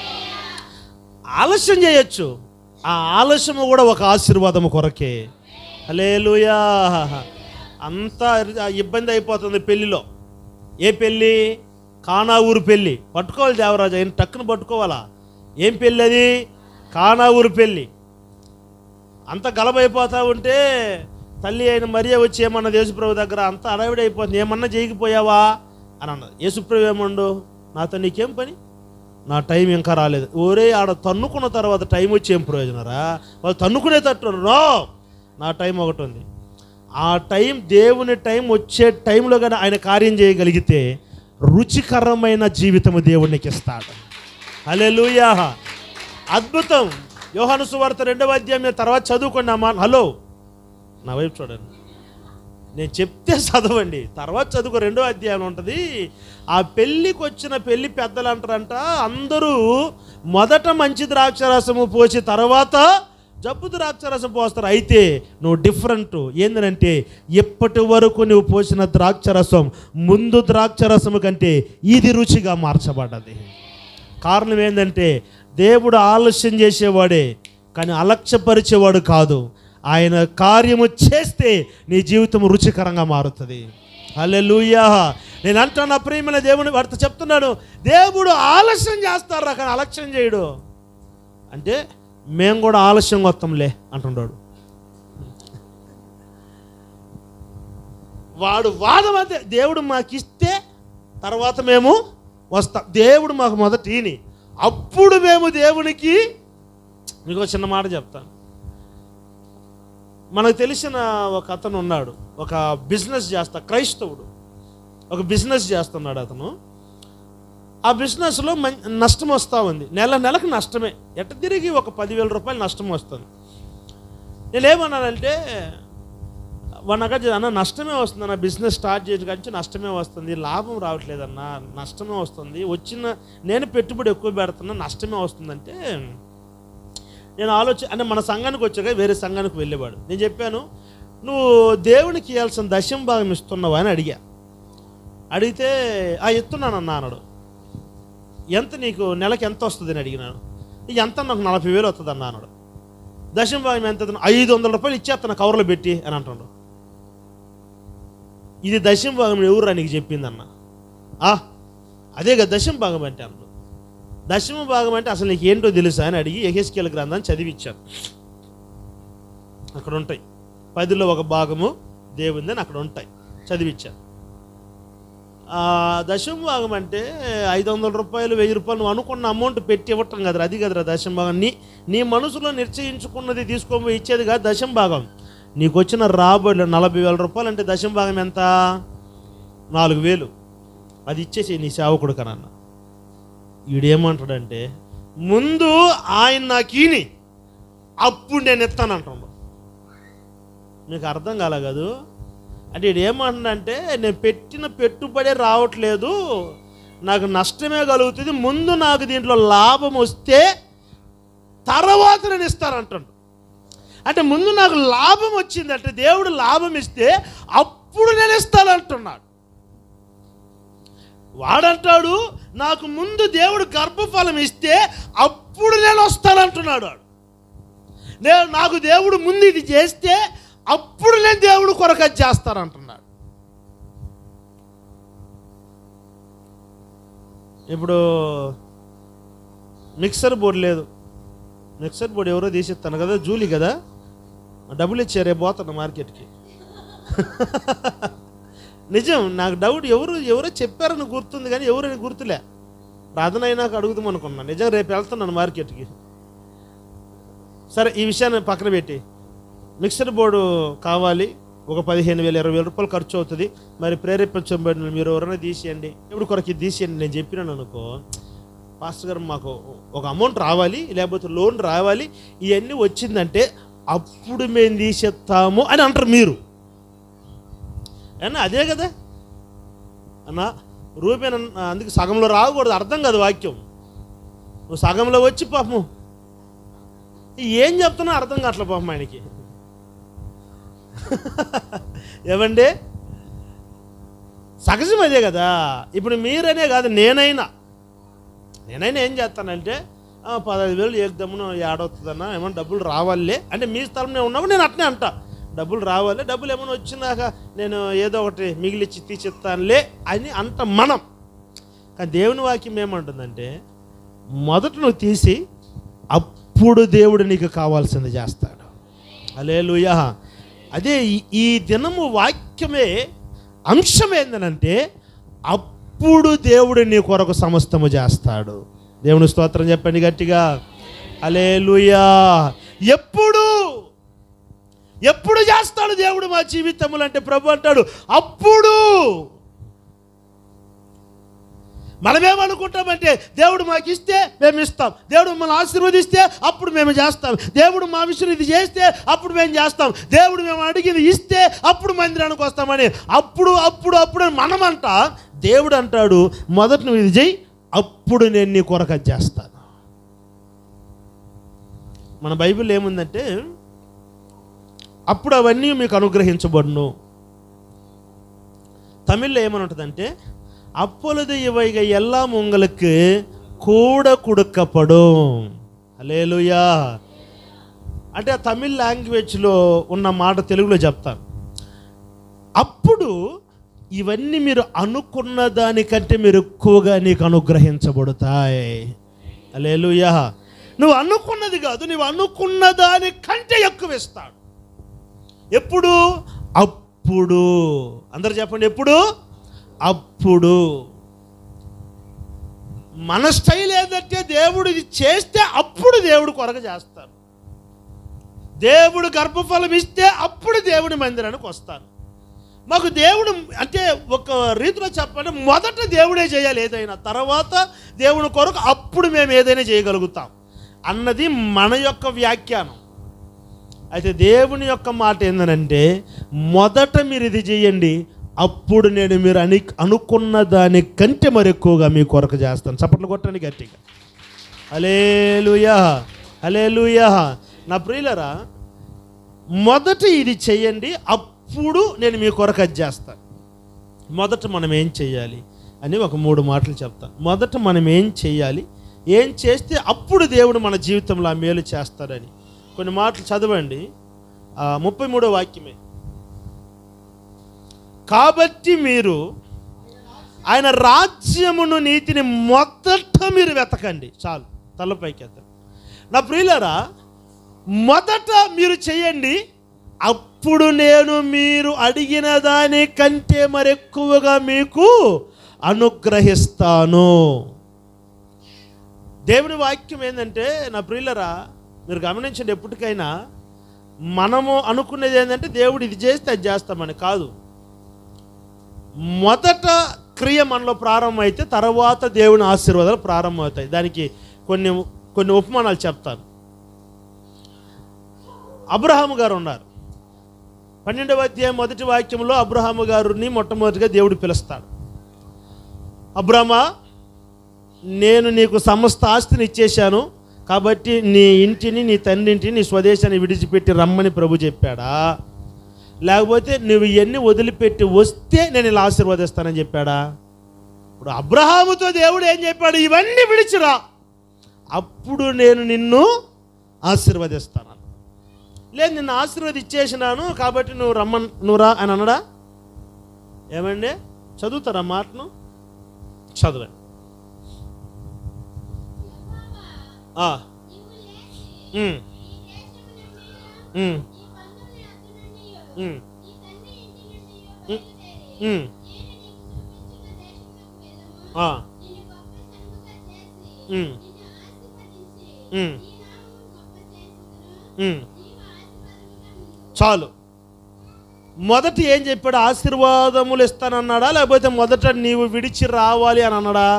ఆలస్యం చేయొచ్చు ఆ ఆలస్యము కూడా ఒక ఆశీర్వాదం కొరకే హలేలుయా అంతా ఇబ్బంది అయిపోతుంది పెళ్ళిలో ఏ పెళ్ళి కానా ఊరు పెళ్ళి పట్టుకోవాలి దేవరాజు ఆయన టక్కున పట్టుకోవాలా ఏం పెళ్ళి అది కానా ఊరు పెళ్ళి అంత గలబైపోతా ఉంటే తల్లి అయిన మరియ వచ్చి ఏమన్నా యేసుప్రభు దగ్గర అంత అడవిడి అయిపోతుంది ఏమన్నా చేయకపోయావా అని అన్నది యేసుప్రభు ఏమండు నాతో నీకేం పని నా టైం ఇంకా రాలేదు ఓరే ఆడ తన్నుకున్న తర్వాత టైం వచ్చి ఏం ప్రయోజనరా వాళ్ళు తన్నుకునేటట్టు నో నా టైం ఒకటి ఉంది ఆ టైం దేవుని టైం వచ్చే టైంలో కానీ ఆయన కార్యం చేయగలిగితే రుచికరమైన జీవితము దేవునికి ఇస్తాడు హల్లెలూయా అద్భుతం యోహాను సువార్త రెండవ అధ్యాయం మీద తర్వాత చదువుకున్నామా హలో నా వైపు చూడండి నేను చెప్తే చదవండి తర్వాత చదువుకో రెండో అధ్యాయం ఉంటుంది ఆ పెళ్ళికి వచ్చిన పెళ్లి పెద్దలు అంటారంట అందరూ మొదట మంచి ద్రాక్షరసము పోసి తర్వాత జబ్బు ద్రాక్షరసం పోస్తారు అయితే నువ్వు డిఫరెంట్ ఏంటంటే ఇప్పటి వరకు నువ్వు పోసిన ద్రాక్షరసం ముందు ద్రాక్షరసము కంటే ఇది రుచిగా మార్చబడ్డది కారణం ఏంటంటే దేవుడు ఆలస్యం చేసేవాడే కానీ అలక్ష్యపరిచేవాడు కాదు ఆయన కార్యము చేస్తే నీ జీవితం రుచికరంగా మారుతుంది హల్లెలూయా నేను అంటున్నా ప్రియమైన దేవుని వాడితో చెప్తున్నాను దేవుడు ఆలస్యం చేస్తారా కానీ అలక్ష్యం చేయడు అంటే మేము కూడా ఆలస్యంగా వస్తాంలే అంటున్నాడు వాడు వాదం అంతే దేవుడు మాకు ఇస్తే తర్వాత మేము వస్తాం దేవుడు మాకు మొదట ఈని అప్పుడు మేము దేవునికి మీకు ఒక చిన్న మాట చెప్తాను మనకు తెలిసిన ఒక అతను ఉన్నాడు ఒక బిజినెస్ చేస్తా క్రైస్తవుడు ఒక బిజినెస్ చేస్తున్నాడు అతను ఆ బిజినెస్లో మం నష్టం వస్తూ ఉంది నెల నెలకు నష్టమే ఎట్ట తిరిగి ఒక పదివేల రూపాయలు నష్టం వస్తుంది నేనేమన్నానంటే వన్ అక్కడ అన్న నష్టమే వస్తుంది అన్న బిజినెస్ స్టార్ట్ చేసిన నుంచి నష్టమే వస్తుంది లాభం రావట్లేదన్న నష్టమే వస్తుంది వచ్చిన నేను పెట్టుబడి ఎక్కువ పెడుతున్నా నష్టమే వస్తుందంటే నేను ఆలోచన అంటే మన సంఘానికి వచ్చాక వేరే సంఘానికి వెళ్ళేవాడు నేను చెప్పాను నువ్వు దేవునికి ఇవ్వాల్సిన దశం భాగం ఇస్తున్నావా అని అడిగా అడిగితే ఆ ఇస్తున్నానన్నా అన్నాడు ఎంత నీకు నెలకి ఎంత వస్తుంది అని అడిగినాను ఎంత నాకు నలభై వేలు వస్తుంది అన్న అన్నాడు దశం భాగం ఎంత ఐదు వందల రూపాయలు ఇచ్చేస్తాను కవర్లో పెట్టి అని అంటాడు ఇది దశం భాగం ఎవరు నీకు చెప్పిందన్న ఆ అదే కదా దశం భాగం అంటే అన్నాడు దశమ భాగం అంటే అసలు నీకు ఏంటో తెలుసా అని అడిగి ఎహెస్కేల్ గ్రంథాన్ని చదివిచ్చాను అక్కడ ఉంటాయి పదిలో ఒక భాగము దేవుందని అక్కడ ఉంటాయి చదివిచ్చాను ఆ, దశమ భాగం అంటే ఐదు వందల రూపాయలు వెయ్యి రూపాయలు నువ్వు అనుకున్న అమౌంట్ పెట్టి ఇవ్వటం కదరా అది కదరా దశమ భాగం నీ నీ మనసులో నిశ్చయించుకున్నది తీసుకొని ఇచ్చేది కాదు దశమ భాగం నీకు వచ్చిన రాబడి నలభై వేల రూపాయలు అంటే దశమ భాగం ఎంత నాలుగు వేలు అది ఇచ్చేసి నీ సేవకుడు కనన్న వీడేమంటాడంటే ముందు ఆయన నాకు ఈని అప్పుడు నేను ఇస్తానంటాడు మీకు అర్థం కాలే కదూ అంటే వీడు ఏమంటుందంటే నేను పెట్టిన పెట్టుబడి రావట్లేదు నాకు నష్టమే కలుగుతుంది ముందు నాకు దీంట్లో లాభం వస్తే తర్వాత నేను ఇస్తానంటాడు అంటే ముందు నాకు లాభం వచ్చిందంటే దేవుడు లాభం ఇస్తే అప్పుడు నేను ఇస్తానంటున్నాడు వాడంటాడు నాకు ముందు దేవుడు గర్భఫలం ఇస్తే అప్పుడు నేను వస్తానంటున్నాడు వాడు నేను నాకు దేవుడు ముందు ఇది చేస్తే అప్పుడు నేను దేవుడు కొరకు అది చేస్తానంటున్నాడు ఇప్పుడు మిక్సర్ బోర్డు లేదు మిక్సర్ బోర్డు ఎవరో తీసిస్తాను కదా జూలీ కదా డబ్బులు ఇచ్చారు రేపు పోతాను మార్కెట్కి నిజం నాకు డౌట్ ఎవరు ఎవరో చెప్పారని గుర్తుంది కానీ ఎవరని గుర్తులే ప్రార్థన అయినాక అడుగుదాం అనుకున్నాను నిజం రేపు వెళ్తున్నాను మార్కెట్కి సరే ఈ విషయాన్ని పక్కన పెట్టి మిక్సర్ బోర్డు కావాలి ఒక పదిహేను వేలు ఇరవై వేల రూపాయలు ఖర్చు అవుతుంది మరి ప్రేరేపించబడిన మీరు ఎవరైనా తీసేయండి ఇప్పుడు కొరకు ఇది తీసేయండి నేను చెప్పినాను అనుకో పాస్టర్ గారు మాకు ఒక అమౌంట్ రావాలి లేకపోతే లోన్ రావాలి ఇవన్నీ వచ్చిందంటే అప్పుడు మేము తీసేస్తాము అని అంటారు మీరు అన్నా అదే కదా అన్నా రూపేన అందుకే సగంలో రాకూడదు అర్థం కాదు వాక్యం నువ్వు సగంలో వచ్చి పాపం ఏం చెప్తున్నా అర్థం కావట్లే పాపం ఆయనకి ఏమండి సహజం అదే కదా ఇప్పుడు మీరనే కాదు నేనైనా నేనైనా ఏం చేస్తానంటే "ఆ, పదహైదు వేలు ఏకదమ్మున ఏడవుతుందన్నా ఏమన్నా డబ్బులు రావాలే అంటే మీ స్థలంలో ఉన్నప్పుడు నేను అట్నే అంటా డబ్బులు రావాలి డబ్బులు ఏమైనా వచ్చినాక నేను ఏదో ఒకటి మిగిలిచ్చి తీసిస్తానులే అని అంట మనం కానీ దేవుని వాక్యం ఏమంటుందంటే మొదట నువ్వు తీసి అప్పుడు దేవుడు నీకు కావాల్సింది చేస్తాడు అలేలుయా అదే ఈ- ఈ దినము వాక్యమే అంశం ఏందనంటే అప్పుడు దేవుడు నీ కొరకు సమస్తము చేస్తాడు దేవుని స్తోత్రం చెప్పండి గట్టిగా అలేలుయా ఎప్పుడు ఎప్పుడు చేస్తాడు దేవుడు మా జీవితములు అంటే ప్రభు అంటాడు అప్పుడు మనమేమనుకుంటామంటే దేవుడు మాకు ఇస్తే మేము ఇస్తాం దేవుడు మనం ఆశీర్వదిస్తే అప్పుడు మేము చేస్తాం దేవుడు మా విషయం ఇది చేస్తే అప్పుడు మేము చేస్తాం దేవుడు మేము అడిగింది ఇస్తే అప్పుడు మందిరానికి వస్తామని అప్పుడు అప్పుడు అప్పుడు అని మనమంట దేవుడు అంటాడు మొదట నువ్వు ఇది చెయ్యి అప్పుడు నేను నీ కొరకు అది చేస్తాను మన బైబిల్ ఏముందంటే అప్పుడు అవన్నీ మీకు అనుగ్రహించబడును தமிழ்లో ఏమని ఉంటుందంటే அப்பொழுது இவைகள் எல்லாம் உங்களுக்கு கூட கொடுக்கப்படும் అలేలుయా అంటే ఆ తమిళ్ లాంగ్వేజ్లో ఉన్న మాట తెలుగులో చెప్తాను అప్పుడు ఇవన్నీ మీరు అనుకున్న దానికంటే మీరు ఎక్కువగా నీకు అనుగ్రహించబడతాయి అలేలుయా నువ్వు అనుకున్నది కాదు నువ్వు అనుకున్న దానికంటే ఎక్కువ ఇస్తాడు ఎప్పుడు అప్పుడు అందరు చెప్పండి ఎప్పుడు అప్పుడు మన స్టైల్ ఏంటంటే దేవుడు ఇది చేస్తే అప్పుడు దేవుడు కొరకు చేస్తాను దేవుడు గర్భఫలం ఇస్తే అప్పుడు దేవుడి మందిరానికి వస్తాను మాకు దేవుడు అంటే ఒక రీతిలో చెప్పండి మొదట దేవుడే చేయాలి ఏదైనా తర్వాత దేవుడి కొరకు అప్పుడు మేము ఏదైనా చేయగలుగుతాం అన్నది మన యొక్క వ్యాఖ్యానం అయితే దేవుని యొక్క మాట ఏంటంటే మొదట మీరు ఇది చేయండి అప్పుడు నేను మీరు అని అనుకున్న దానికంటే మరి ఎక్కువగా మీ కొరకు చేస్తాను చప్పట్లు కొట్టండి గట్టిగా అలేలుయా అలేలుయా నా ప్రియులరా మొదట ఇది చెయ్యండి అప్పుడు నేను మీ కొరకు అది చేస్తాను మొదట మనం ఏం చేయాలి అని ఒక మూడు మాటలు చెప్తాను మొదట మనం ఏం చేయాలి ఏం చేస్తే అప్పుడు దేవుడు మన జీవితంలో ఆ మేలు చేస్తాడని కొన్ని మాటలు చదవండి ఆ, ముప్పై మూడో వాక్యమే కాబట్టి మీరు ఆయన రాజ్యమును నీతిని మొదట మీరు వెతకండి చాలు తలపైకి ఎత్తండి నా ప్రియులరా మొదట మీరు చేయండి అప్పుడు నేను మీరు అడిగిన దానికంటే మరెక్కువగా మీకు అనుగ్రహిస్తాను దేవుని వాక్యం ఏంటంటే నా ప్రియులరా మీరు గమనించండి ఎప్పటికైనా మనము అనుకునేది ఏంటంటే దేవుడు ఇది చేస్తే అది చేస్తామని కాదు మొదట క్రియ మనలో ప్రారంభమైతే తర్వాత దేవుని ఆశీర్వాదాలు ప్రారంభమవుతాయి దానికి కొన్ని కొన్ని ఉపమానాలు చెప్తాను అబ్రహాము గారు ఉన్నారు పన్నెండవ అధ్యాయం మొదటి వాక్యంలో అబ్రహాము గారిని మొట్టమొదటిగా దేవుడు పిలుస్తాడు అబ్రహమా నేను నీకు సమస్త ఆస్తిని ఇచ్చేశాను కాబట్టి నీ ఇంటిని నీ తండ్రింటిని నీ స్వదేశాన్ని విడిచిపెట్టి రమ్మని ప్రభు చెప్పాడా లేకపోతే నువ్వు ఇవన్నీ వదిలిపెట్టి వస్తే నేను ఇలా ఆశీర్వదిస్తానని చెప్పాడా ఇప్పుడు అబ్రహాముతో దేవుడు ఏం చెప్పాడు ఇవన్నీ విడిచిరా అప్పుడు నేను నిన్ను ఆశీర్వదిస్తాను లేదు నిన్ను ఆశీర్వదించేసినాను కాబట్టి నువ్వు రమ్మన్ నువ్వు రా అని అన్నాడా ఏమండి చదువుతారా మాటను చదవండి ఆ. ఉమ్. ఉమ్. ఉమ్. ఉమ్. ఆ. ఉమ్. ఉమ్. ఉమ్. చాలు మొదట ఏం చెప్పాడు ఆశీర్వాదములు ఇస్తానన్నాడా లేకపోతే మొదట నీవు విడిచి రావాలి అని అన్నాడా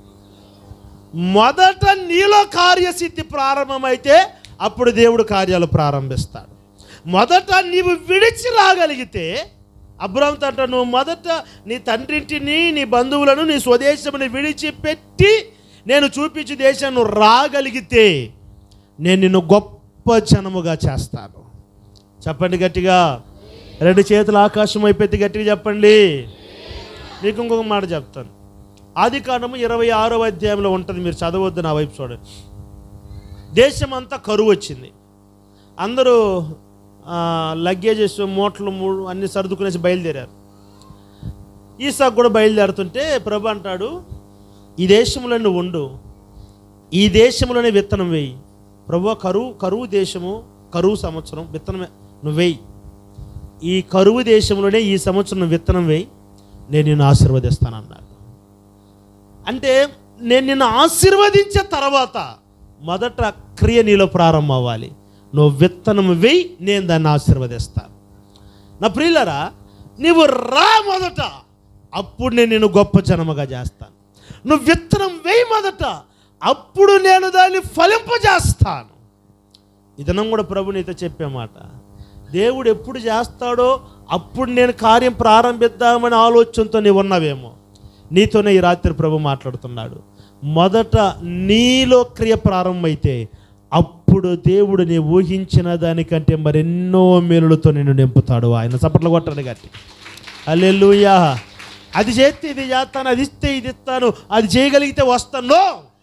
మొదట నీలో కార్యసిద్ధి ప్రారంభమైతే అప్పుడు దేవుడు కార్యాలు ప్రారంభిస్తాడు మొదట నీవు విడిచి రాగలిగితే అబ్రహంతో అంట నువ్వు మొదట నీ తండ్రింటిని నీ బంధువులను నీ స్వదేశముని విడిచిపెట్టి నేను చూపించే దేశం నువ్వు రాగలిగితే నేను నిన్ను గొప్ప జనముగా చేస్తాను చెప్పండి గట్టిగా రెండు చేతులు ఆకాశం అయిపోతే గట్టిగా చెప్పండి మీకు ఇంకొక మాట చెప్తాను ఆది కాండము ఇరవై ఆరో అధ్యాయంలో ఉంటుంది మీరు చదవద్దు నా వైపు చూడండి దేశమంతా కరువు వచ్చింది అందరూ ఆ, లగేజెస్ మూటలు మూడు అన్ని సర్దుకునేసి బయలుదేరారు ఈసాకు కూడా బయలుదేరుతుంటే ప్రభు అంటాడు ఈ దేశంలో నువ్వు ఉండు ఈ దేశంలోనే విత్తనం వేయి ప్రభు కరువు కరువు దేశము కరువు సంవత్సరం విత్తనం నువ్వు వేయి ఈ కరువు దేశంలోనే ఈ సంవత్సరం నువ్వు విత్తనం వేయి నేను నిన్ను ఆశీర్వదిస్తాను అన్నాడు అంటే నేను నిన్ను ఆశీర్వదించే తర్వాత మొదట క్రియ నీలో ప్రారంభం అవ్వాలి నువ్వు విత్తనం వేయి నేను దాన్ని ఆశీర్వదిస్తాను నా ప్రియులరా నీవు రా మొదట అప్పుడు నేను నిన్ను గొప్ప జనముగా చేస్తాను నువ్వు విత్తనం వేయి మొదట అప్పుడు నేను దాన్ని ఫలింపజేస్తాను ఇదనం కూడా ప్రభు నీతో చెప్పే మాట దేవుడు ఎప్పుడు చేస్తాడో అప్పుడు నేను కార్యం ప్రారంభిద్దామనే ఆలోచనతో నీవు ఉన్నావేమో నీతోనే ఈ రాత్రి ప్రభు మాట్లాడుతున్నాడు మొదట నీలో క్రియ ప్రారంభమైతే అప్పుడు దేవుడు నీ ఊహించిన దానికంటే మరెన్నో మేలులతో నిన్ను నింపుతాడు ఆయన చప్పట్లు కొట్టండి గట్టి అల్లెలుయా అది చేస్తే ఇది చేస్తాను అది ఇస్తే ఇది ఇస్తాను అది చేయగలిగితే వస్తాను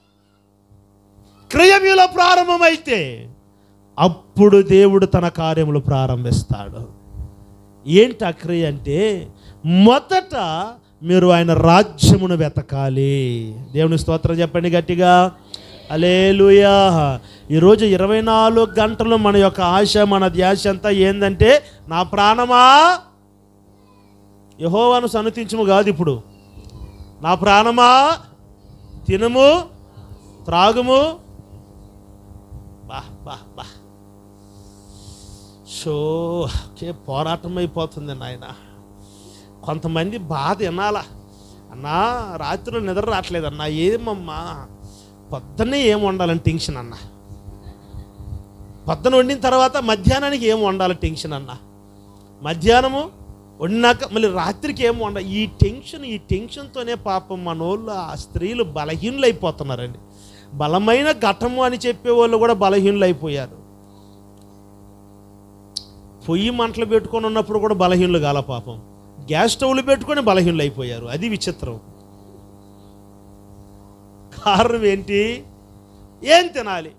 క్రియ మీలో ప్రారంభమైతే అప్పుడు దేవుడు తన కార్యములు ప్రారంభిస్తాడు ఏంటి ఆ క్రియ అంటే మొదట మీరు ఆయన రాజ్యమును వెతకాలి దేవుని స్తోత్రం చెప్పండి గట్టిగా అలేలుయా ఈరోజు ఇరవై నాలుగు గంటలు మన యొక్క ఆశ మన ధ్యాస అంతా ఏంటంటే నా ప్రాణమా యహోవాను సన్నతించము కాదు ఇప్పుడు నా ప్రాణమా తినము త్రాగుము బా బా బా షో కే పోరాటం అయిపోతుంది నాయన కొంతమంది బాధ వినాలా అన్నా రాత్రిలో నిద్ర రావట్లేదు అన్నా ఏమమ్మా పొద్దున్నే ఏం వండాలని టెన్షన్ అన్న పొద్దున వండిన తర్వాత మధ్యాహ్నానికి ఏం వండాలి టెన్షన్ అన్న మధ్యాహ్నము వండినాక మళ్ళీ రాత్రికి ఏం వండ ఈ టెన్షన్ ఈ టెన్షన్తోనే పాపం మనోళ్ళు ఆ స్త్రీలు బలహీనులు అయిపోతున్నారండి బలమైన ఘటము అని చెప్పే వాళ్ళు కూడా బలహీనులు అయిపోయారు పొయ్యి మంటలు పెట్టుకొని ఉన్నప్పుడు కూడా బలహీనులు కాల పాపం గ్యాస్ స్టవ్లు పెట్టుకొని బలహీనులు అయిపోయారు అది విచిత్రం కారణం ఏంటి ఏం తినాలి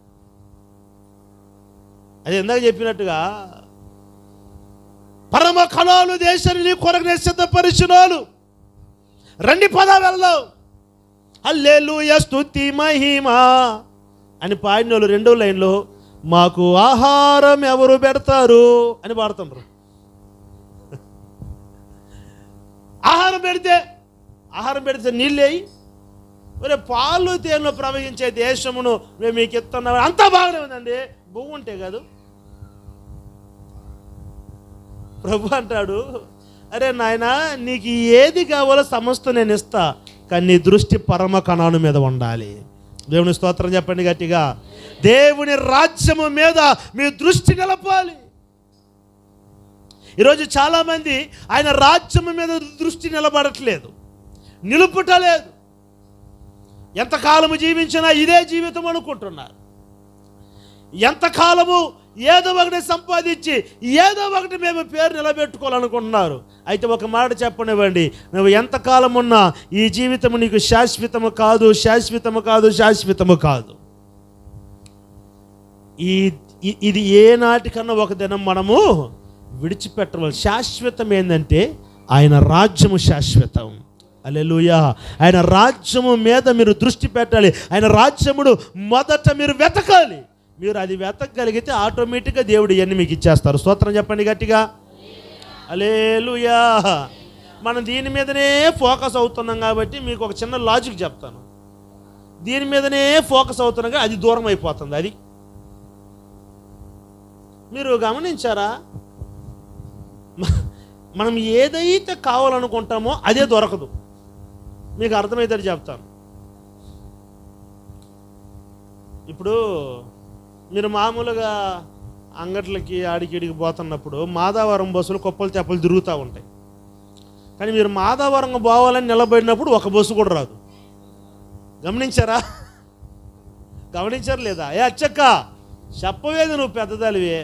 అది ఇందాక చెప్పినట్టుగా పరమ కళాలు దేశాన్ని నీ కొరకు నిశ్చితపరిచినాలు రండి పద వెళ్దాం హల్లెలూయ స్తుతి మహిమ అని పాడిన వాళ్ళు రెండో లైన్లో మాకు ఆహారం ఎవరు పెడతారు అని పాడుతుండ్రు ఆహారం పెడితే ఆహారం పెడితే నీళ్ళేయి ఒరే పాలు తేనెలో ప్రవహించే దేశమును మేము మీకు ఇస్తున్నాం అంతా బాగానే ఉందండి భూమి ఉంటే కాదు ప్రభు అంటాడు అరే నాయన నీకు ఏది కావాలో సమస్త నేను ఇస్తా కానీ నీ దృష్టి పరమ కణాను మీద ఉండాలి దేవుని స్తోత్రం చెప్పండి గట్టిగా దేవుని రాజ్యము మీద మీ దృష్టి నిలపాలి ఈరోజు చాలామంది ఆయన రాజ్యము మీద దృష్టి నిలబడట్లేదు నిలుపుటలేదు ఎంతకాలము జీవించినా ఇదే జీవితం అనుకుంటున్నారు ఎంతకాలము ఏదో ఒకటి సంపాదించి ఏదో ఒకటి మేము పేరు నిలబెట్టుకోవాలనుకుంటున్నారు అయితే ఒక మాట చెప్పనివ్వండి నువ్వు ఎంతకాలం ఉన్నా ఈ జీవితము నీకు శాశ్వతము కాదు శాశ్వతము కాదు శాశ్వతము కాదు ఈ ఇ- ఇది ఏ నాటికన్నా ఒక దినం మనము విడిచిపెట్టవాలి శాశ్వతం ఏంటంటే ఆయన రాజ్యము శాశ్వతం అలెలుయా ఆయన రాజ్యము మీద మీరు దృష్టి పెట్టాలి ఆయన రాజ్యముడు మొదట మీరు వెతకాలి మీరు అది వెతకగలిగితే ఆటోమేటిక్గా దేవుడు ఇవన్నీ మీకు ఇచ్చేస్తారు స్తోత్రం చెప్పండి గట్టిగా అలేలుయా మనం దీని మీదనే ఫోకస్ అవుతున్నాం కాబట్టి మీకు ఒక చిన్న లాజిక్ చెప్తాను దీని మీదనే ఫోకస్ అవుతున్నాం కానీ అది దూరం అయిపోతుంది అది మీరు గమనించారా మ- మనం ఏదైతే కావాలనుకుంటామో అదే దొరకదు మీకు అర్థమవుతుంది చెప్తాను ఇప్పుడు మీరు మామూలుగా అంగట్లకి ఆడికి ఈడికి పోతున్నప్పుడు మాదావరం బస్సులు కుప్పలు తెప్పలు తిరుగుతూ ఉంటాయి కానీ మీరు మాదావరం పోవాలని నిలబడినప్పుడు ఒక బస్సు కూడా రాదు గమనించారా గమనించారు లేదా ఏ అచ్చక్క చెప్పవేది నువ్వు పెద్దదాలివే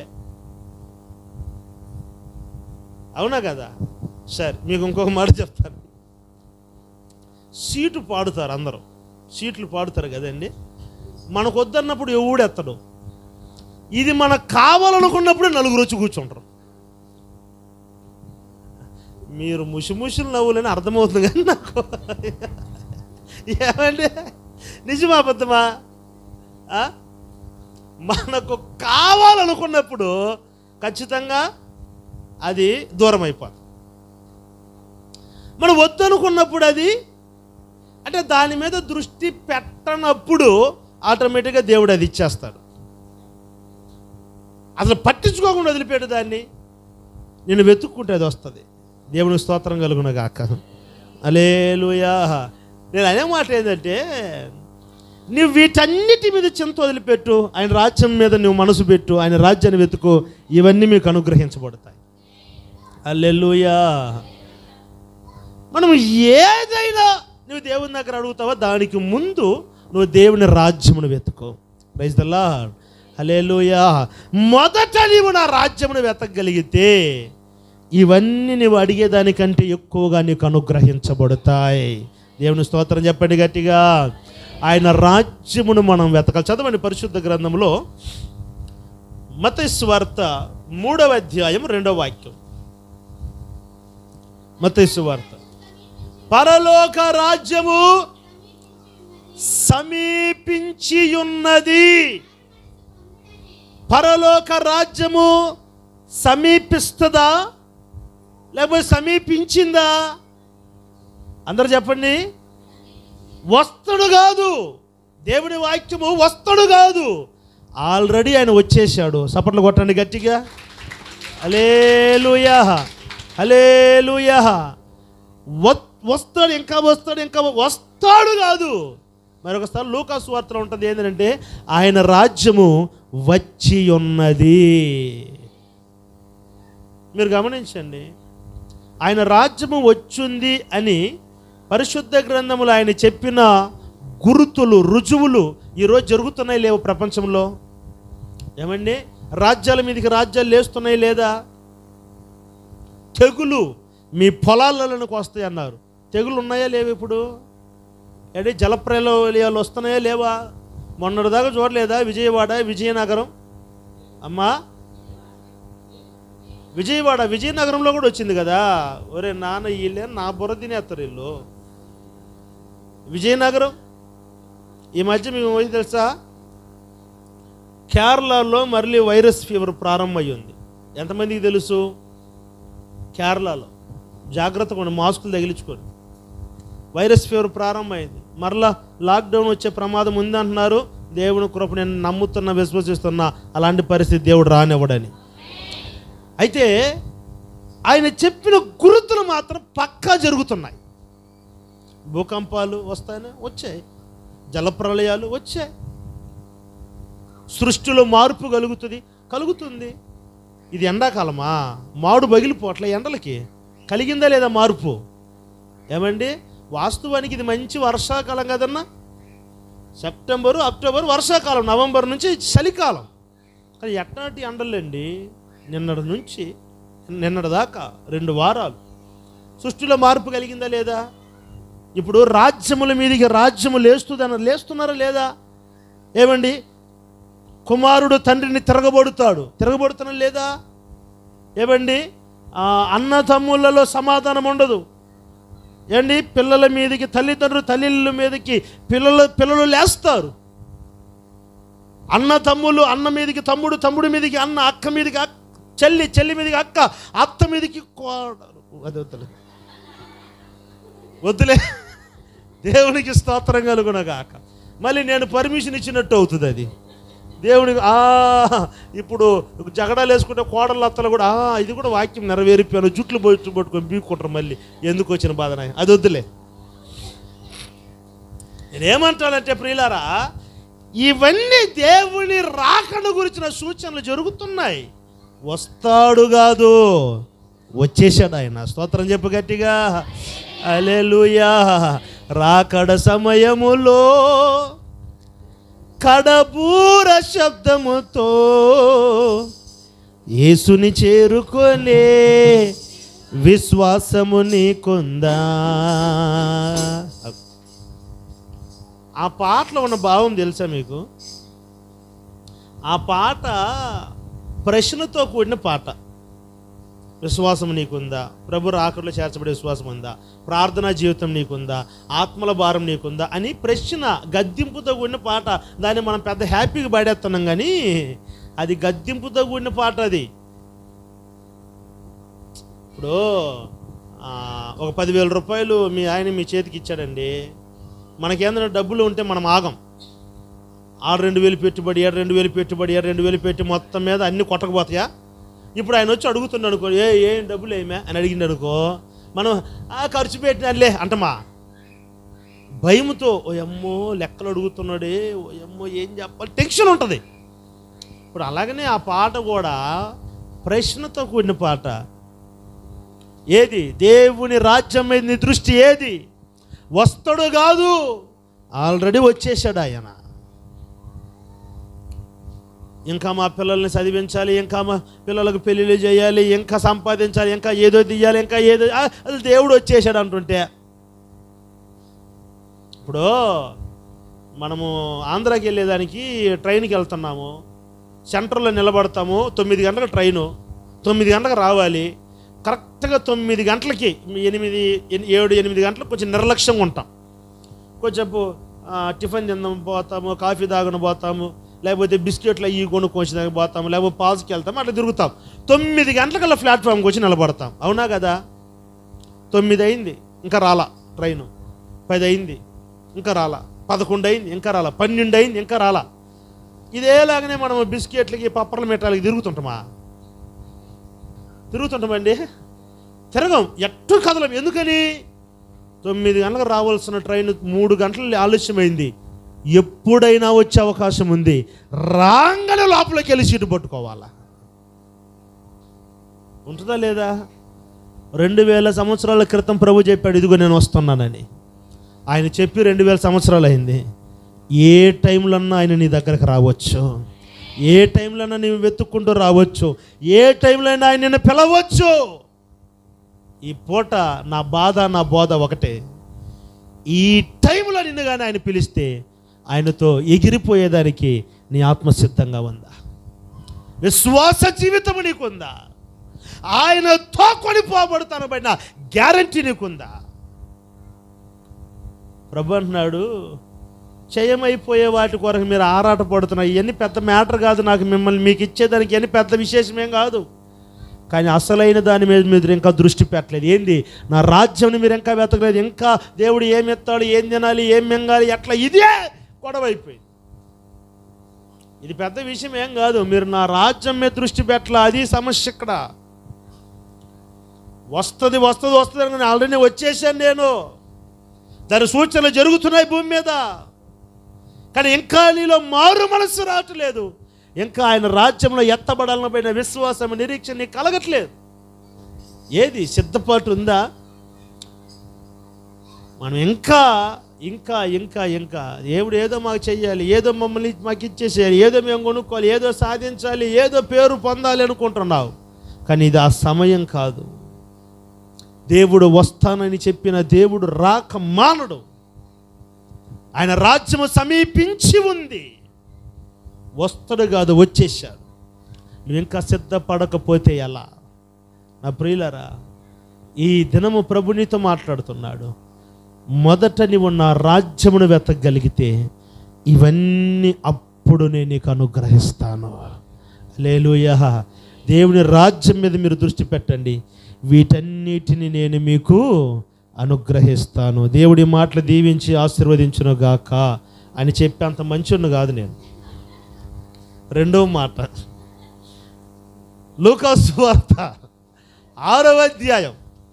అవునా కదా సరే మీకు ఇంకొక మాట చెప్తాను సీటు పాడుతారు అందరూ సీట్లు పాడుతారు కదండి మనకు వద్దన్నప్పుడు ఎవడు ఎత్తడు ఇది మనకు కావాలనుకున్నప్పుడు నలుగురు వచ్చి కూర్చుంటారు మీరు ముసిముసిలు నవ్వులని అర్థమవుతుంది కానీ నాకు ఏమండి నిజమా అబద్ధమా ఆ? మనకు కావాలనుకున్నప్పుడు ఖచ్చితంగా అది దూరం అయిపోతుంది మనం వద్దనుకున్నప్పుడు అది అంటే దాని మీద దృష్టి పెట్టనప్పుడు ఆటోమేటిక్గా దేవుడు అది ఇచ్చేస్తాడు అసలు పట్టించుకోకుండా వదిలిపెట్టు దాన్ని నేను వెతుక్కుంటే అది వస్తుంది దేవుని స్తోత్రం కలుగున గాక అలేలుయా నేను అనే మాట ఏంటంటే నువ్వు వీటన్నిటి మీద చింత వదిలిపెట్టు ఆయన రాజ్యం మీద నువ్వు మనసు పెట్టు ఆయన రాజ్యాన్ని వెతుకు ఇవన్నీ మీకు అనుగ్రహించబడతాయి అల్లెలుయా మనం ఏదైనా నువ్వు దేవుని దగ్గర అడుగుతావో దానికి ముందు నువ్వు దేవుని రాజ్యమును వెతుకో ప్రైజ్ దల్లా హలేలుయా మొదట నీవు నా రాజ్యమును వెతకగలిగితే ఇవన్నీ నువ్వు అడిగేదానికంటే ఎక్కువగా నీకు అనుగ్రహించబడతాయి దేవుని స్తోత్రం చెప్పండి గట్టిగా ఆయన రాజ్యమును మనం వెతకాలి చదవండి పరిశుద్ధ గ్రంథంలో మతస్వార్త మూడవ అధ్యాయం రెండవ వాక్యం మతస్వార్త పరలోక రాజ్యము సమీపించి ఉన్నది పరలోక రాజ్యము సమీపిస్తుందా లేకపోతే సమీపించిందా అందరు చెప్పండి వస్తుడు కాదు దేవుని వాక్యము వస్తుడు కాదు ఆల్రెడీ ఆయన వచ్చేసాడు సపట్లు కొట్టండి గట్టిగా అలేలుయా అలేలుయా వస్తాడు ఇంకా వస్తాడు ఇంకా వస్తాడు కాదు మరొకసారి లూకాసు వార్తలో ఉంటుంది ఏంటంటే ఆయన రాజ్యము వచ్చి ఉన్నది మీరు గమనించండి ఆయన రాజ్యము వచ్చింది అని పరిశుద్ధ గ్రంథములు ఆయన చెప్పిన గురుతులు రుజువులు ఈరోజు జరుగుతున్నాయి లేవు ప్రపంచంలో ఏమండి రాజ్యాల మీదకి రాజ్యాలు లేస్తున్నాయి లేదా తెగులు మీ పొలాలలోకి వస్తాయి అన్నారు తెగులు ఉన్నాయా లేవు ఇప్పుడు అంటే జలప్రలయాలు వస్తున్నాయా లేవా మొన్నటిదాకా చూడలేదా విజయవాడ విజయనగరం అమ్మా విజయవాడ విజయనగరంలో కూడా వచ్చింది కదా ఒరే నాన్న వీళ్ళే నా బుర్ర తినేస్తారు వీళ్ళు విజయనగరం ఈ మధ్య మీకు ఏమైంది తెలుసా కేరళలో మళ్ళీ వైరస్ ఫీవర్ ప్రారంభమయ్యింది ఎంతమందికి తెలుసు కేరళలో జాగ్రత్తగా ఉండి మాస్కులు తగిలించుకోండి వైరస్ ఫీవర్ ప్రారంభమైంది మరలా లాక్డౌన్ వచ్చే ప్రమాదం ఉంది అంటున్నారు దేవుని కృప నేను నమ్ముతున్నా విశ్వసిస్తున్నా అలాంటి పరిస్థితి దేవుడు రానివ్వడని అయితే ఆయన చెప్పిన గురుతులు మాత్రం పక్కా జరుగుతున్నాయి భూకంపాలు వస్తాయని వచ్చాయి జలప్రలయాలు వచ్చాయి సృష్టిలో మార్పు కలుగుతుంది కలుగుతుంది ఇది ఎండాకాలమా మామిడి పగిలిపోట్లే ఎండలకి కలిగిందా లేదా మార్పు ఏమండి వాస్తవానికి ఇది మంచి వర్షాకాలం కదన్నా సెప్టెంబరు అక్టోబర్ వర్షాకాలం నవంబర్ నుంచి చలికాలం కానీ ఎట్లాంటి ఎండలండి నిన్నటి నుంచి నిన్నటి దాకా రెండు వారాలు సృష్టిలో మార్పు కలిగిందా లేదా ఇప్పుడు రాజ్యముల మీదకి రాజ్యము లేస్తుందన్న లేస్తున్నారా లేదా ఏమండి కుమారుడు తండ్రిని తిరగబడుతాడు తిరగబడుతున్నా లేదా ఏమండి ఆ, అన్న తమ్ముళ్ళలో సమాధానం ఉండదు ఏండి పిల్లల మీదకి తల్లిదండ్రులు తల్లిళ్ళ మీదకి పిల్లలు పిల్లలు లేస్తారు అన్న తమ్ముళ్ళు అన్న మీదకి తమ్ముడు తమ్ముడి మీదకి అన్న అక్క మీదకి అక్క చెల్లి చెల్లి మీదకి అక్క అత్త మీదకి కోడలు అది వద్దులే వద్దులే దేవునికి స్తోత్రం కలుగునగాక మళ్ళీ నేను పర్మిషన్ ఇచ్చినట్టు అవుతుంది అది దేవునికి ఆ ఇప్పుడు జగడాలు వేసుకుంటే కోడలు అత్తలు కూడా ఆ ఇది కూడా వాక్యం నెరవేరిపోయాను జుట్లు పోయి పట్టుకొని బీక్కుంటారు మళ్ళీ ఎందుకు వచ్చిన బాధన అది వద్దులే నేనేమంటానంటే ప్రియులారా ఇవన్నీ దేవుని రాకడ గురించిన సూచనలు జరుగుతున్నాయి వస్తాడు కాదు వచ్చేసాడు ఆయన స్తోత్రం చెప్పు గట్టిగా అలెలుయా రాకడ సమయములో కడబూర శబ్దముతో యేసుని చేరుకొనే విశ్వాసము నీకుందా ఆ పాటలో ఉన్న భావం తెలుసా మీకు ఆ పాట ప్రశ్నతో కూడిన పాట విశ్వాసం నీకుందా ప్రభు రాకడలో చేర్చబడే విశ్వాసం ఉందా ప్రార్థనా జీవితం నీకుందా ఆత్మల భారం నీకుందా అని ప్రశ్న గద్దింపుతో కూడిన పాట దాన్ని మనం పెద్ద హ్యాపీగా పాడేస్తున్నాం కానీ అది గద్దింపుతో కూడిన పాట అది ఇప్పుడు ఆ, ఒక పదివేల రూపాయలు మీ ఆయన మీ చేతికి ఇచ్చాడండి మనకేందైనా డబ్బులు ఉంటే మనం ఆగం ఆరు రెండు వేలు పెట్టుబడి ఏడు రెండు వేలు పెట్టుబడి ఏడు రెండు వేలు పెట్టి మొత్తం మీద అన్ని కొట్టకపోతాయా ఇప్పుడు ఆయన వచ్చి అడుగుతున్నాడు అనుకో ఏ ఏం డబ్బులు ఏమే అని అడిగిండు అనుకో మనం ఆ ఖర్చు పెట్టినట్లే అంటమా భయముతో ఓ అమ్మో లెక్కలు అడుగుతున్నాడే ఓ అమ్మో ఏం చెప్పాలి టెన్షన్ ఉంటుంది ఇప్పుడు అలాగనే ఆ పాట కూడా ప్రశ్నతో కూడిన పాట ఏది దేవుని రాజ్యం మీద నీ దృష్టి ఏది వస్తాడు కాదు ఆల్రెడీ వచ్చేసాడు ఆయన ఇంకా మా పిల్లల్ని చదివించాలి ఇంకా మా పిల్లలకు పెళ్ళిళ్ళు చేయాలి ఇంకా సంపాదించాలి ఇంకా ఏదో తీయాలి ఇంకా ఏదో ఆ, అది దేవుడు వచ్చేసాడు అంటుంటే ఇప్పుడు మనము ఆంధ్రాకి వెళ్ళేదానికి ట్రైన్కి వెళ్తున్నాము సెంటర్లో నిలబడతాము తొమ్మిది గంటలకు ట్రైను తొమ్మిది గంటలకు రావాలి కరెక్ట్గా తొమ్మిది గంటలకి ఎనిమిది ఎని- ఏడు ఎనిమిది గంటలకు కొంచెం నిర్లక్ష్యంగా ఉంటాం కొంచెంపు ఆ, టిఫిన్ తిందాం పోతాము కాఫీ తాగను పోతాము లేకపోతే బిస్కెట్లు అవి కొనుక్కొచ్చి దానికి పోతాము లేకపోతే పాజ్కి వెళ్తాము అట్లా తిరుగుతాం తొమ్మిది గంటలకల్లా ప్లాట్ఫామ్కి వచ్చి నిలబడతాం అవునా కదా తొమ్మిది అయింది ఇంకా రాలా ట్రైను పది అయింది ఇంకా రాలా పదకొండు అయింది ఇంకా రాలా పన్నెండు అయింది ఇంకా రాలా ఇదేలాగానే మనం బిస్కెట్లకి పప్పర్ల మిఠాలకి తిరుగుతుంటామా తిరుగుతుంటామండి తిరగం ఎట్టు కదలం ఎందుకని తొమ్మిది గంటలకు రావాల్సిన ట్రైన్ మూడు గంటలు ఆలస్యమైంది ఎప్పుడైనా వచ్చే అవకాశం ఉంది రాగానే లోపలికి వెళ్ళి సీటు పట్టుకోవాలా ఉంటుందా లేదా రెండు వేల సంవత్సరాల క్రితం ప్రభు చెప్పాడు ఇదిగో నేను వస్తున్నానని ఆయన చెప్పి రెండు వేల సంవత్సరాలు అయింది ఏ టైంలోన్నా ఆయన నీ దగ్గరకు రావచ్చు ఏ టైంలోనా నీవు వెతుక్కుంటూ రావచ్చు ఏ టైంలో అయినా ఆయన నిన్ను పిలవచ్చు ఈ పూట నా బాధ నా బోధ ఒకటే ఈ టైంలో నిన్ను కానీ ఆయన పిలిస్తే ఆయనతో ఎగిరిపోయేదానికి నీ ఆత్మ సిద్ధంగా ఉందా విశ్వాస జీవితం నీకుందా ఆయనతో కొనిపోబడతాను పడిన గ్యారంటీ నీకుందా ప్రభు అంటున్నాడు చేయమైపోయే వాటి కొరకు మీరు ఆరాట పడుతున్నారు ఇవన్నీ పెద్ద మ్యాటర్ కాదు నాకు మిమ్మల్ని మీకు ఇచ్చేదానికి ఇవన్నీ పెద్ద విశేషమేం కాదు కానీ అసలైన దాని మీద మీరు ఇంకా దృష్టి పెట్టలేదు ఏంది నా రాజ్యంని మీరు ఇంకా వెతకలేదు ఇంకా దేవుడు ఏం ఎత్తాడు ఏం తినాలి ఏం మింగాలి ఎట్లా ఇదే గొడవ అయిపోయింది ఇది పెద్ద విషయం ఏం కాదు మీరు నా రాజ్యం మీద దృష్టి పెట్టాల అది సమస్య ఇక్కడ వస్తుంది వస్తుంది వస్తుంది అని ఆల్రెడీ వచ్చేసాను నేను దాని సూచనలు జరుగుతున్నాయి భూమి మీద కానీ ఇంకా నీలో మారు మనస్సు రావట్లేదు ఇంకా ఆయన రాజ్యంలో ఎత్తబడాలని పైన విశ్వాసం నిరీక్షణ నీకు కలగట్లేదు ఏది సిద్ధపాటు ఉందా మనం ఇంకా ఇంకా ఇంకా ఇంకా దేవుడు ఏదో మాకు చెయ్యాలి ఏదో మమ్మల్ని మాకు ఇచ్చేసేయాలి ఏదో మేము కొనుక్కోవాలి ఏదో సాధించాలి ఏదో పేరు పొందాలి అనుకుంటున్నావు కానీ ఇది ఆ సమయం కాదు దేవుడు వస్తానని చెప్పిన దేవుడు రాక మానడు ఆయన రాజ్యము సమీపించి ఉంది వస్తాడు కాదు వచ్చేసాడు నువ్వు ఇంకా సిద్ధపడకపోతే ఎలా నా ప్రియులరా ఈ దినము ప్రభు నీతో మాట్లాడుతున్నాడు మొదట నీవు నా రాజ్యమును వెతకగలిగితే ఇవన్నీ అప్పుడు నేను నీకు అనుగ్రహిస్తాను లేలుయ దేవుని రాజ్యం మీద మీరు దృష్టి పెట్టండి వీటన్నిటిని నేను మీకు అనుగ్రహిస్తాను దేవుడి మాటలు దీవించి ఆశీర్వదించును గాక అని చెప్పి అంత మంచిను కాదు నేను రెండవ మాట లూకాసు వార్త ఆరవ అధ్యాయం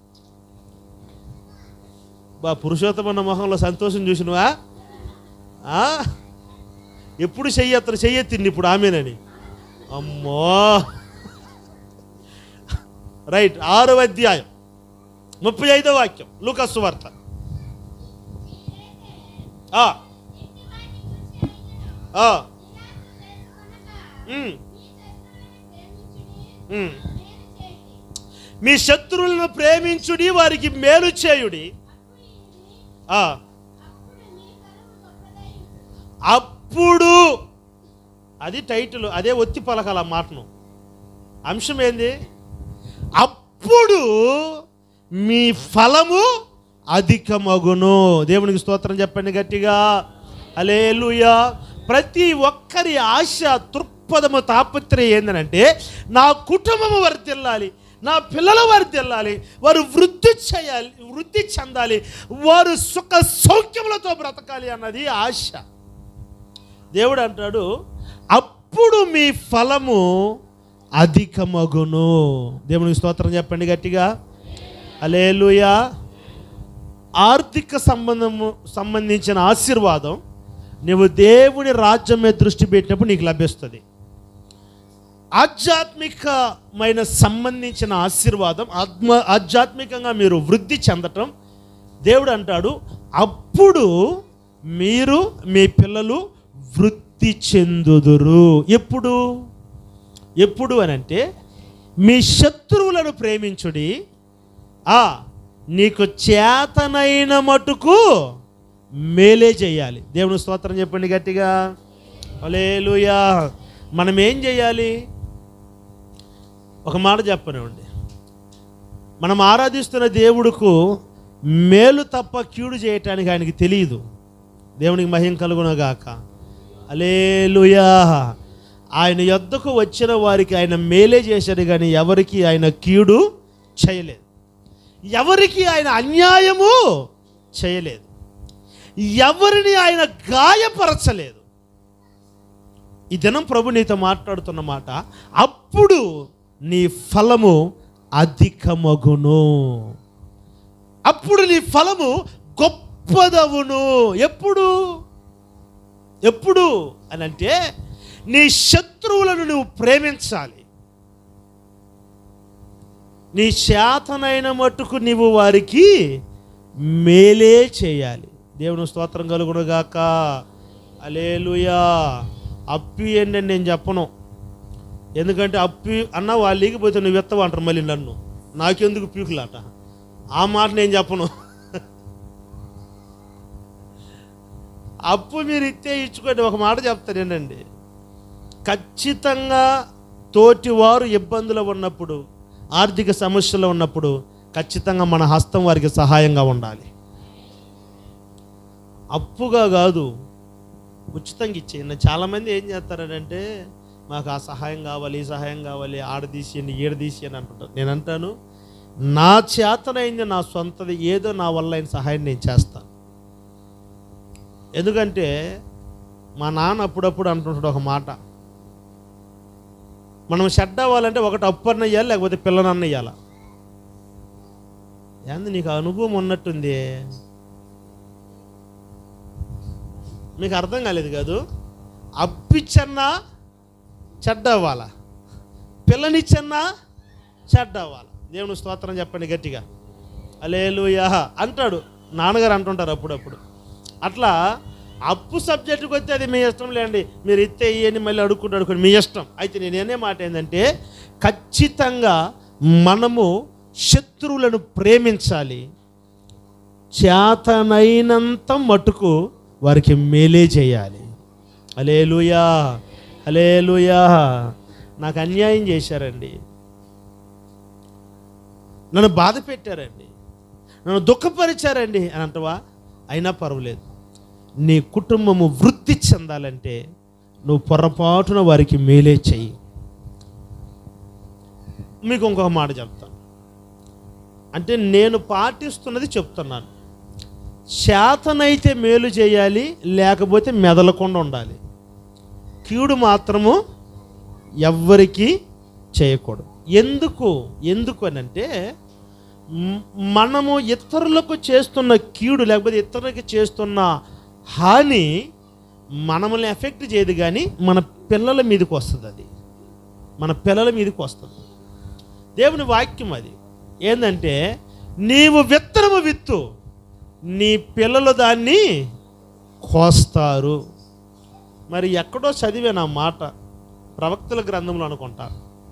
బా పురుషోత్తమన్న మొహంలో సంతోషం చూసినవా ఆ? ఎప్పుడు చెయ్యి అతను చెయ్యెత్తింది ఇప్పుడు ఆమెనని అమ్మో రైట్ ఆరవ అధ్యాయం ముప్పై ఐదో వాక్యం లూకస్సు వార్త ఆ. ఆ. ఉమ్. ఉమ్. మీ శత్రువులను ప్రేమించుడి వారికి మేలు చేయుడి ఆ. అప్పుడు అది టైటిల్ అదే ఒత్తి పలకాల ఆ మాటను అంశం ఏంది అప్పుడు మీ ఫలము అధికమగును దేవునికి స్తోత్రం చెప్పండి గట్టిగా అలేలుయా ప్రతి ఒక్కరి ఆశ దృక్పథము తాపత్రయం ఏంటంటే నా కుటుంబము వర్తిల్లాలి నా పిల్లల వర్తిల్లాలి వారు వృద్ధి చేయాలి వృద్ధి చెందాలి వారు సుఖ సౌఖ్యములతో బ్రతకాలి అన్నది ఆశ దేవుడు అంటాడు అప్పుడు మీ ఫలము అధికమగును దేవునికి స్తోత్రం చెప్పండి గట్టిగా అలేలుయా ఆర్థిక సంబంధము సంబంధించిన ఆశీర్వాదం నువ్వు దేవుని రాజ్యం మీద దృష్టి పెట్టినప్పుడు నీకు లభిస్తుంది ఆధ్యాత్మికమైన సంబంధించిన ఆశీర్వాదం ఆత్మ ఆధ్యాత్మికంగా మీరు వృద్ధి చెందటం దేవుడు అంటాడు అప్పుడు మీరు మీ పిల్లలు వృద్ధి చెందుదురు ఎప్పుడు ఎప్పుడు అని అంటే మీ శత్రువులను ప్రేమించుడి ఆ నీకు చేతనైన మటుకు మేలే చేయాలి దేవుని స్తోత్రం చెప్పండి గట్టిగా అలేలుయా మనం ఏం చేయాలి ఒక మాట చెప్పనివ్వండి మనం ఆరాధిస్తున్న దేవుడుకు మేలు తప్ప కీడు చేయటానికి ఆయనకి తెలియదు దేవునికి మహిం కలుగునగాక అలేలుయా ఆయన యొద్దకు వచ్చిన వారికి ఆయన మేలే చేశాడు కానీ ఎవరికి ఆయన కీడు చేయలేదు ఎవరికి ఆయన అన్యాయము చేయలేదు ఎవరిని ఆయన గాయపరచలేదు ఈ దినం ప్రభు నీతో మాట్లాడుతున్న మాట అప్పుడు నీ ఫలము అధికమగును అప్పుడు నీ ఫలము గొప్పదవును ఎప్పుడు ఎప్పుడు అని అంటే నీ శత్రువులను నువ్వు ప్రేమించాలి నీ చేతనైన మట్టుకు నీవు వారికి మేలే చేయాలి దేవుని స్తోత్రం కలుగునుగాక అలేలుయా అప్పి ఏంటి అని నేను చెప్పను ఎందుకంటే అప్పి అన్న వాళ్ళు లేకపోతే నువ్వు ఎత్తవు అంటారు మళ్ళీ నన్ను నాకెందుకు పీకులాట ఆ మాట నేను చెప్పను అప్పు మీరు ఇస్తే ఇచ్చుకోండి ఒక మాట చెప్తాను ఏంటండి ఖచ్చితంగా తోటివారు ఇబ్బందులు ఉన్నప్పుడు ఆర్థిక సమస్యలు ఉన్నప్పుడు ఖచ్చితంగా మన హస్తం వారికి సహాయంగా ఉండాలి అప్పుగా కాదు ఉచితంగా ఇచ్చేయండి చాలామంది ఏం చేస్తారంటే మాకు ఆ సహాయం కావాలి ఈ సహాయం కావాలి ఆడ తీసేయండి ఈడ తీసేయండి అంటుంటారు నేను అంటాను నా చేతనైంది నా సొంతది ఏదో నా వల్ల అయిన సహాయం నేను చేస్తాను ఎందుకంటే మా నాన్న అప్పుడప్పుడు అంటుంటాడు ఒక మాట మనం షడ్ అవ్వాలంటే ఒకటి అప్పన్న ఇవ్వాలి లేకపోతే పిల్లనన్న ఇవ్వాలి ఏంది నీకు అనుభవం ఉన్నట్టుంది మీకు అర్థం కాలేదు కాదు అప్పిచ్చన్నా చెడ్డ అవ్వాలా పిల్లనిచ్చన్నా చెడ్డ అవ్వాలి దేవుని స్తోత్రం చెప్పండి గట్టిగా అలేలుయా అంటాడు నాన్నగారు అంటుంటారు అప్పుడప్పుడు అట్లా అప్పు సబ్జెక్టుకి వస్తే అది మీ ఇష్టం లేండి మీరు ఇస్తే ఇవన్నీ మళ్ళీ అడుక్కుంటూ అడుక్కోండి మీ ఇష్టం అయితే నేను అనే మాట ఏంటంటే ఖచ్చితంగా మనము శత్రువులను ప్రేమించాలి చేతనైనంత మటుకు వారికి మేలే చేయాలి అలేలుయా అలేలుయా నాకు అన్యాయం చేశారండి నన్ను బాధ పెట్టారండి నన్ను దుఃఖపరిచారండి అని అంటవా అయినా పర్వాలేదు నీ కుటుంబము వృద్ధి చెందాలంటే నువ్వు పొరపాటున వారికి మేలే చెయ్యి మీకు ఇంకొక మాట చెప్తాను అంటే నేను పాటిస్తున్నది చెప్తున్నాను చేతనైతే మేలు చేయాలి లేకపోతే మెదలకుండా ఉండాలి కీడు మాత్రము ఎవ్వరికీ చేయకూడదు ఎందుకు ఎందుకు అని అంటే మ్- మనము ఇతరులకు చేస్తున్న కీడు లేకపోతే ఇతరులకి చేస్తున్న హాని మనల్ని ఎఫెక్ట్ చేయదు కానీ మన పిల్లల మీదకి వస్తుంది అది మన పిల్లల మీదకి వస్తుంది దేవుని వాక్యం అది ఏంటంటే నీవు విత్తనము విత్తు నీ పిల్లలు దాన్ని కోస్తారు మరి ఎక్కడో చదివాను ఆ మాట ప్రవక్తల గ్రంథంలో అనుకుంటా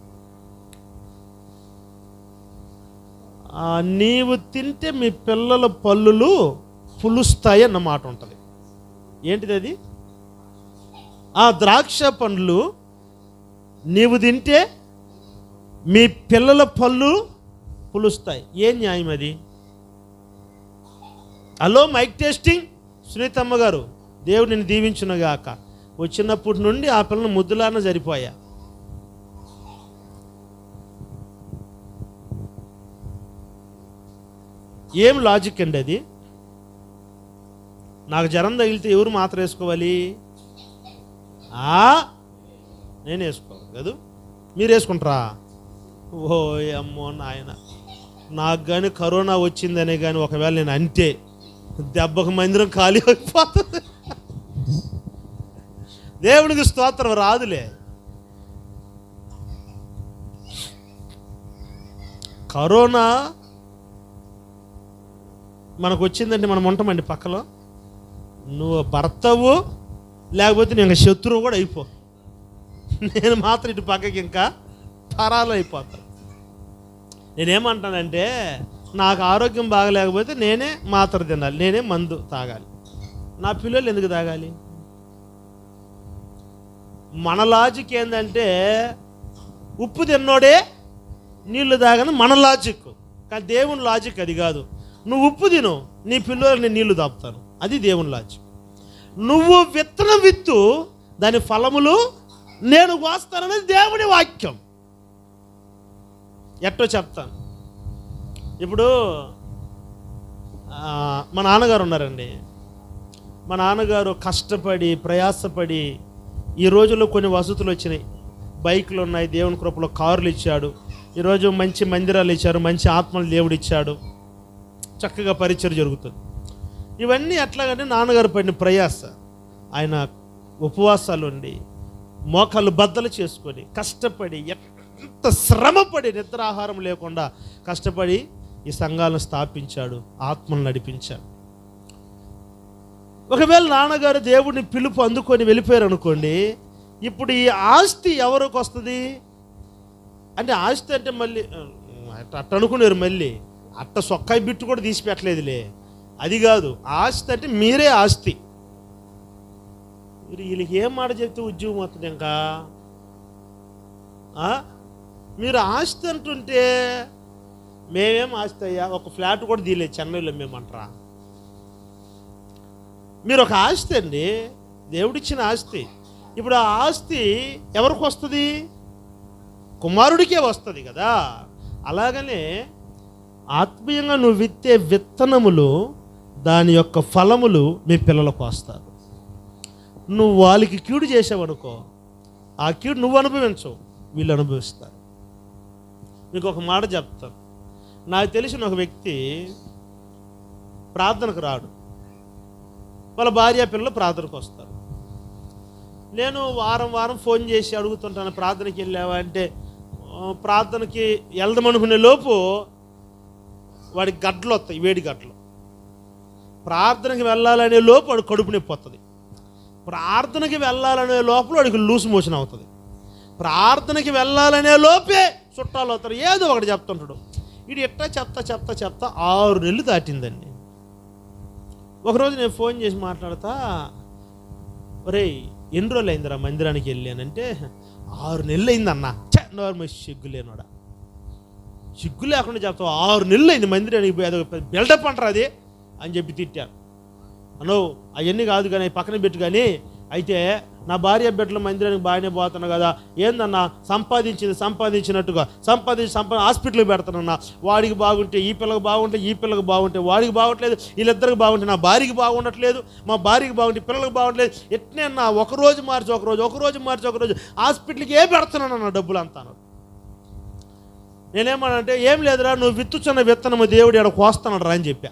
ఆ, నీవు తింటే మీ పిల్లల పళ్ళులు పులుస్తాయి అన్న మాట ఉంటుంది ఏంటిది అది ఆ ద్రాక్ష పండ్లు నీవు తింటే మీ పిల్లల పళ్ళు పులుస్తాయి ఏం న్యాయం అది హలో మైక్ టెస్టింగ్ సునీతమ్మ గారు దేవుడు నిన్ను దీవించునుగాక వచ్చినప్పటి నుండి ఆ పిల్లలు ముద్దులాన సరిపోయా ఏం లాజిక్ అండి అది నాకు జ్వరం తగిలితే ఎవరు మాత్రం వేసుకోవాలి ఆ నేను వేసుకోవాలి కదూ మీరు వేసుకుంటారా ఓ అమ్మో నాయన నాకు కానీ కరోనా వచ్చిందనే కానీ ఒకవేళ నేను అంతే దెబ్బకు మందిరం ఖాళీ అయిపోతుంది దేవునికి స్తోత్రం రాదులే కరోనా మనకు వచ్చిందంటే మనం ఉంటామండి పక్కలో నువ్వు భర్తవు లేకపోతే నేను శత్రువు కూడా అయిపో నేను మాత్రం ఇటు పక్కకి ఇంకా తరాలు అయిపోతాను నేనేమంటానంటే నాకు ఆరోగ్యం బాగలేకపోతే నేనే మాత్ర తినాలి నేనే మందు తాగాలి నా పిల్లలు ఎందుకు తాగాలి మన లాజిక్ ఏంటంటే ఉప్పు తిన్నోడే నీళ్లు తాగని మన లాజిక్ కానీ దేవుని లాజిక్ అది కాదు నువ్వు ఉప్పు తిను నీ పిల్లలు నేను నీళ్లు తాపుతాను అది దేవుని లాజిక్ నువ్వు విత్తనం విత్తు దాని ఫలములు నేను కోస్తాననేది దేవుని వాక్యం ఎట్టో చెప్తాను ఇప్పుడు ఆ, మా నాన్నగారు ఉన్నారండి మా నాన్నగారు కష్టపడి ప్రయాసపడి ఈ రోజుల్లో కొన్ని వసతులు వచ్చినాయి బైకులు ఉన్నాయి దేవుని కృపలో కార్లు ఇచ్చాడు ఈరోజు మంచి మందిరాలు ఇచ్చారు మంచి ఆత్మలు దేవుడు ఇచ్చాడు చక్కగా పరిచయం జరుగుతుంది ఇవన్నీ ఎట్లాగంటే నాన్నగారు పడిన ప్రయాస ఆయన ఉపవాసాలు ఉండి మోకాళ్ళు బద్దలు చేసుకొని కష్టపడి ఎంత శ్రమపడి నిద్రాహారం లేకుండా కష్టపడి ఈ సంఘాలను స్థాపించాడు ఆత్మను నడిపించాడు ఒకవేళ నాన్నగారు దేవుడిని పిలుపు అందుకొని వెళ్ళిపోయారు అనుకోండి ఇప్పుడు ఈ ఆస్తి ఎవరికి వస్తుంది అంటే ఆస్తి అంటే మళ్ళీ ఆ, అట్ట అట్ట అనుకున్నారు మళ్ళీ అట్ట సొక్కాయి బిట్టు కూడా తీసి పెట్టలేదులే అది కాదు ఆస్తి అంటే మీరే ఆస్తి మీరు వీళ్ళకి ఏం మాట చెప్తే ఉద్యోగం వస్తుంది ఇంకా ఆ? మీరు ఆస్తి అంటుంటే మేమేం ఆస్తి అయ్యా ఒక ఫ్లాట్ కూడా తీయలేదు చెన్నైలో మేమంటారా మీరు ఒక ఆస్తి అండి దేవుడిచ్చిన ఆస్తి ఇప్పుడు ఆ ఆస్తి ఎవరికి వస్తుంది కుమారుడికే వస్తుంది కదా అలాగనే ఆత్మీయంగా నువ్వు విత్తే విత్తనములు దాని యొక్క ఫలములు మీ పిల్లలకు వస్తారు నువ్వు వాళ్ళకి కీడు చేసావనుకో ఆ కీడు నువ్వు అనుభవించవు వీళ్ళు అనుభవిస్తారు మీకు ఒక మాట చెప్తాను నాకు తెలిసిన ఒక వ్యక్తి ప్రార్థనకు రాడు వాళ్ళ భార్య పిల్లలు ప్రార్థనకు వస్తారు నేను వారం వారం ఫోన్ చేసి అడుగుతుంటాను ప్రార్థనకి వెళ్ళావా అంటే "ఆ, ప్రార్థనకి వెళ్దామనుకునే లోపు వాడికి గడ్డలు వస్తాయి వేడి గడ్డలు ప్రార్థనకి వెళ్ళాలనే లోపు వాడు కడుపు నొప్పి వస్తుంది ప్రార్థనకి వెళ్ళాలనే లోపల వాడికి లూస్ మోషన్ అవుతుంది ప్రార్థనకి వెళ్ళాలనే లోపే చుట్టాలు అవుతారు ఏదో ఒకటి చెప్తుంటాడు ఇది ఎట్టా చెప్తా చెప్తా చెప్తా ఆరు నెలలు దాటిందండి ఒకరోజు నేను ఫోన్ చేసి మాట్లాడతా ఒరేయ్ ఎన్ని రోజులు అయిందిరా మందిరానికి వెళ్ళానంటే ఆరు నెలలు అయిందన్న చ నోర్మ సిగ్గు లేనోడా సిగ్గు లేకుండా చెప్తావు ఆరు నెలలు అయింది మందిరానికి పోయి అదొక బిల్డప్ అంటారు అది అని చెప్పి తిట్టాను అనో అవన్నీ కాదు కానీ పక్కన పెట్టు కానీ అయితే నా భార్య బిడ్డల మందిరానికి బాగానే పోతున్నా కదా ఏందన్నా సంపాదించింది సంపాదించినట్టుగా సంపాదించి సంపా హాస్పిటల్కి పెడతానన్నా వాడికి బాగుంటే ఈ పిల్లకి బాగుంటే ఈ పిల్లకి బాగుంటే వాడికి బాగుంటలేదు వీళ్ళిద్దరికి బాగుంటే నా భార్యకి బాగుండట్లేదు మా భార్యకి బాగుంటే పిల్లలకు బాగుంటలేదు ఎట్నే అన్న ఒక రోజు మార్చి ఒక రోజు ఒక రోజు మార్చి ఒక రోజు హాస్పిటల్కి ఏ పెడుతున్నాను అన్న డబ్బులు అంతాను నేనేమనంటే ఏం లేదురా నువ్వు విత్తుచున్న విత్తనము దేవుడు ఇక్కడ కోస్తున్నాడు రా అని చెప్పా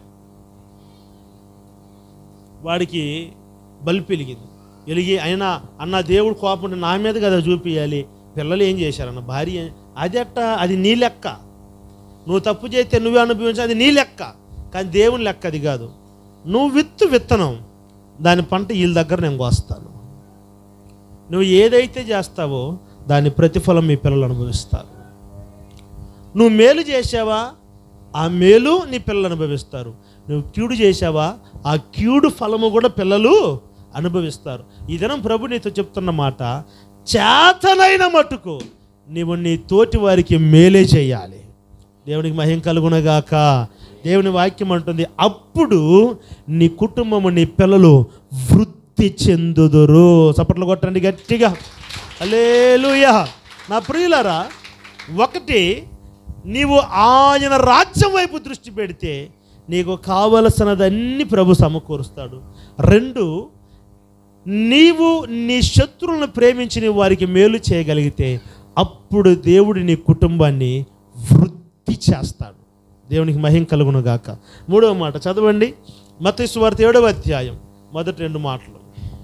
వాడికి బల్బు వెలిగింది వెలిగి అయినా అన్న దేవుడు కోపం ఉంటే నా మీద కదా చూపించాలి పిల్లలు ఏం చేశారన్న భార్య అది అట్ట అది నీ లెక్క నువ్వు తప్పు చేస్తే నువ్వే అనుభవించు అది నీ లెక్క కానీ దేవుని లెక్క అది కాదు నువ్వు విత్తు విత్తనం దాని పంట వీళ్ళ దగ్గర నేను కోస్తాను నువ్వు ఏదైతే చేస్తావో దాని ప్రతిఫలం మీ పిల్లలు అనుభవిస్తారు నువ్వు మేలు చేసావా ఆ మేలు నీ పిల్లలు అనుభవిస్తారు నువ్వు కీడు చేసావా ఆ కీడు ఫలము కూడా పిల్లలు అనుభవిస్తారు ఈ దినం ప్రభు నీతో చెప్తున్న మాట చేతనైన మట్టుకు నీవు నీ తోటి వారికి మేలే చేయాలి దేవునికి మహిం కలుగునగాక దేవుని వాక్యం అంటుంది అప్పుడు నీ కుటుంబము నీ పిల్లలు వృద్ధి చెందుదురు చప్పట్లు కొట్టండి గట్టిగా అలేలుయా నా ప్రియులరా ఒకటి నీవు ఆయన రాజ్యం వైపు దృష్టి పెడితే నీకు కావలసినదన్నీ ప్రభు సమకూరుస్తాడు రెండు నీవు నీ శత్రువులను ప్రేమించి నీ వారికి మేలు చేయగలిగితే అప్పుడు దేవుడు నీ కుటుంబాన్ని వృద్ధి చేస్తాడు దేవునికి మహిం కలుగును గాక మూడవ మాట చదవండి మత వార్త ఏడవ అధ్యాయం మొదటి రెండు మాటలు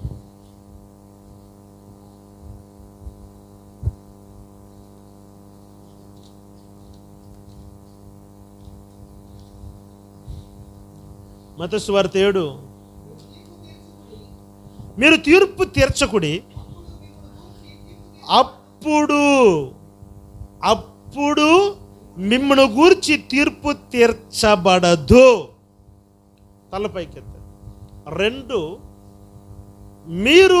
మత వార్త ఏడు మీరు తీర్పు తీర్చకుడి అప్పుడు అప్పుడు మిమ్మల్ని గూర్చి తీర్పు తీర్చబడదు తలపైకెత్త రెండు మీరు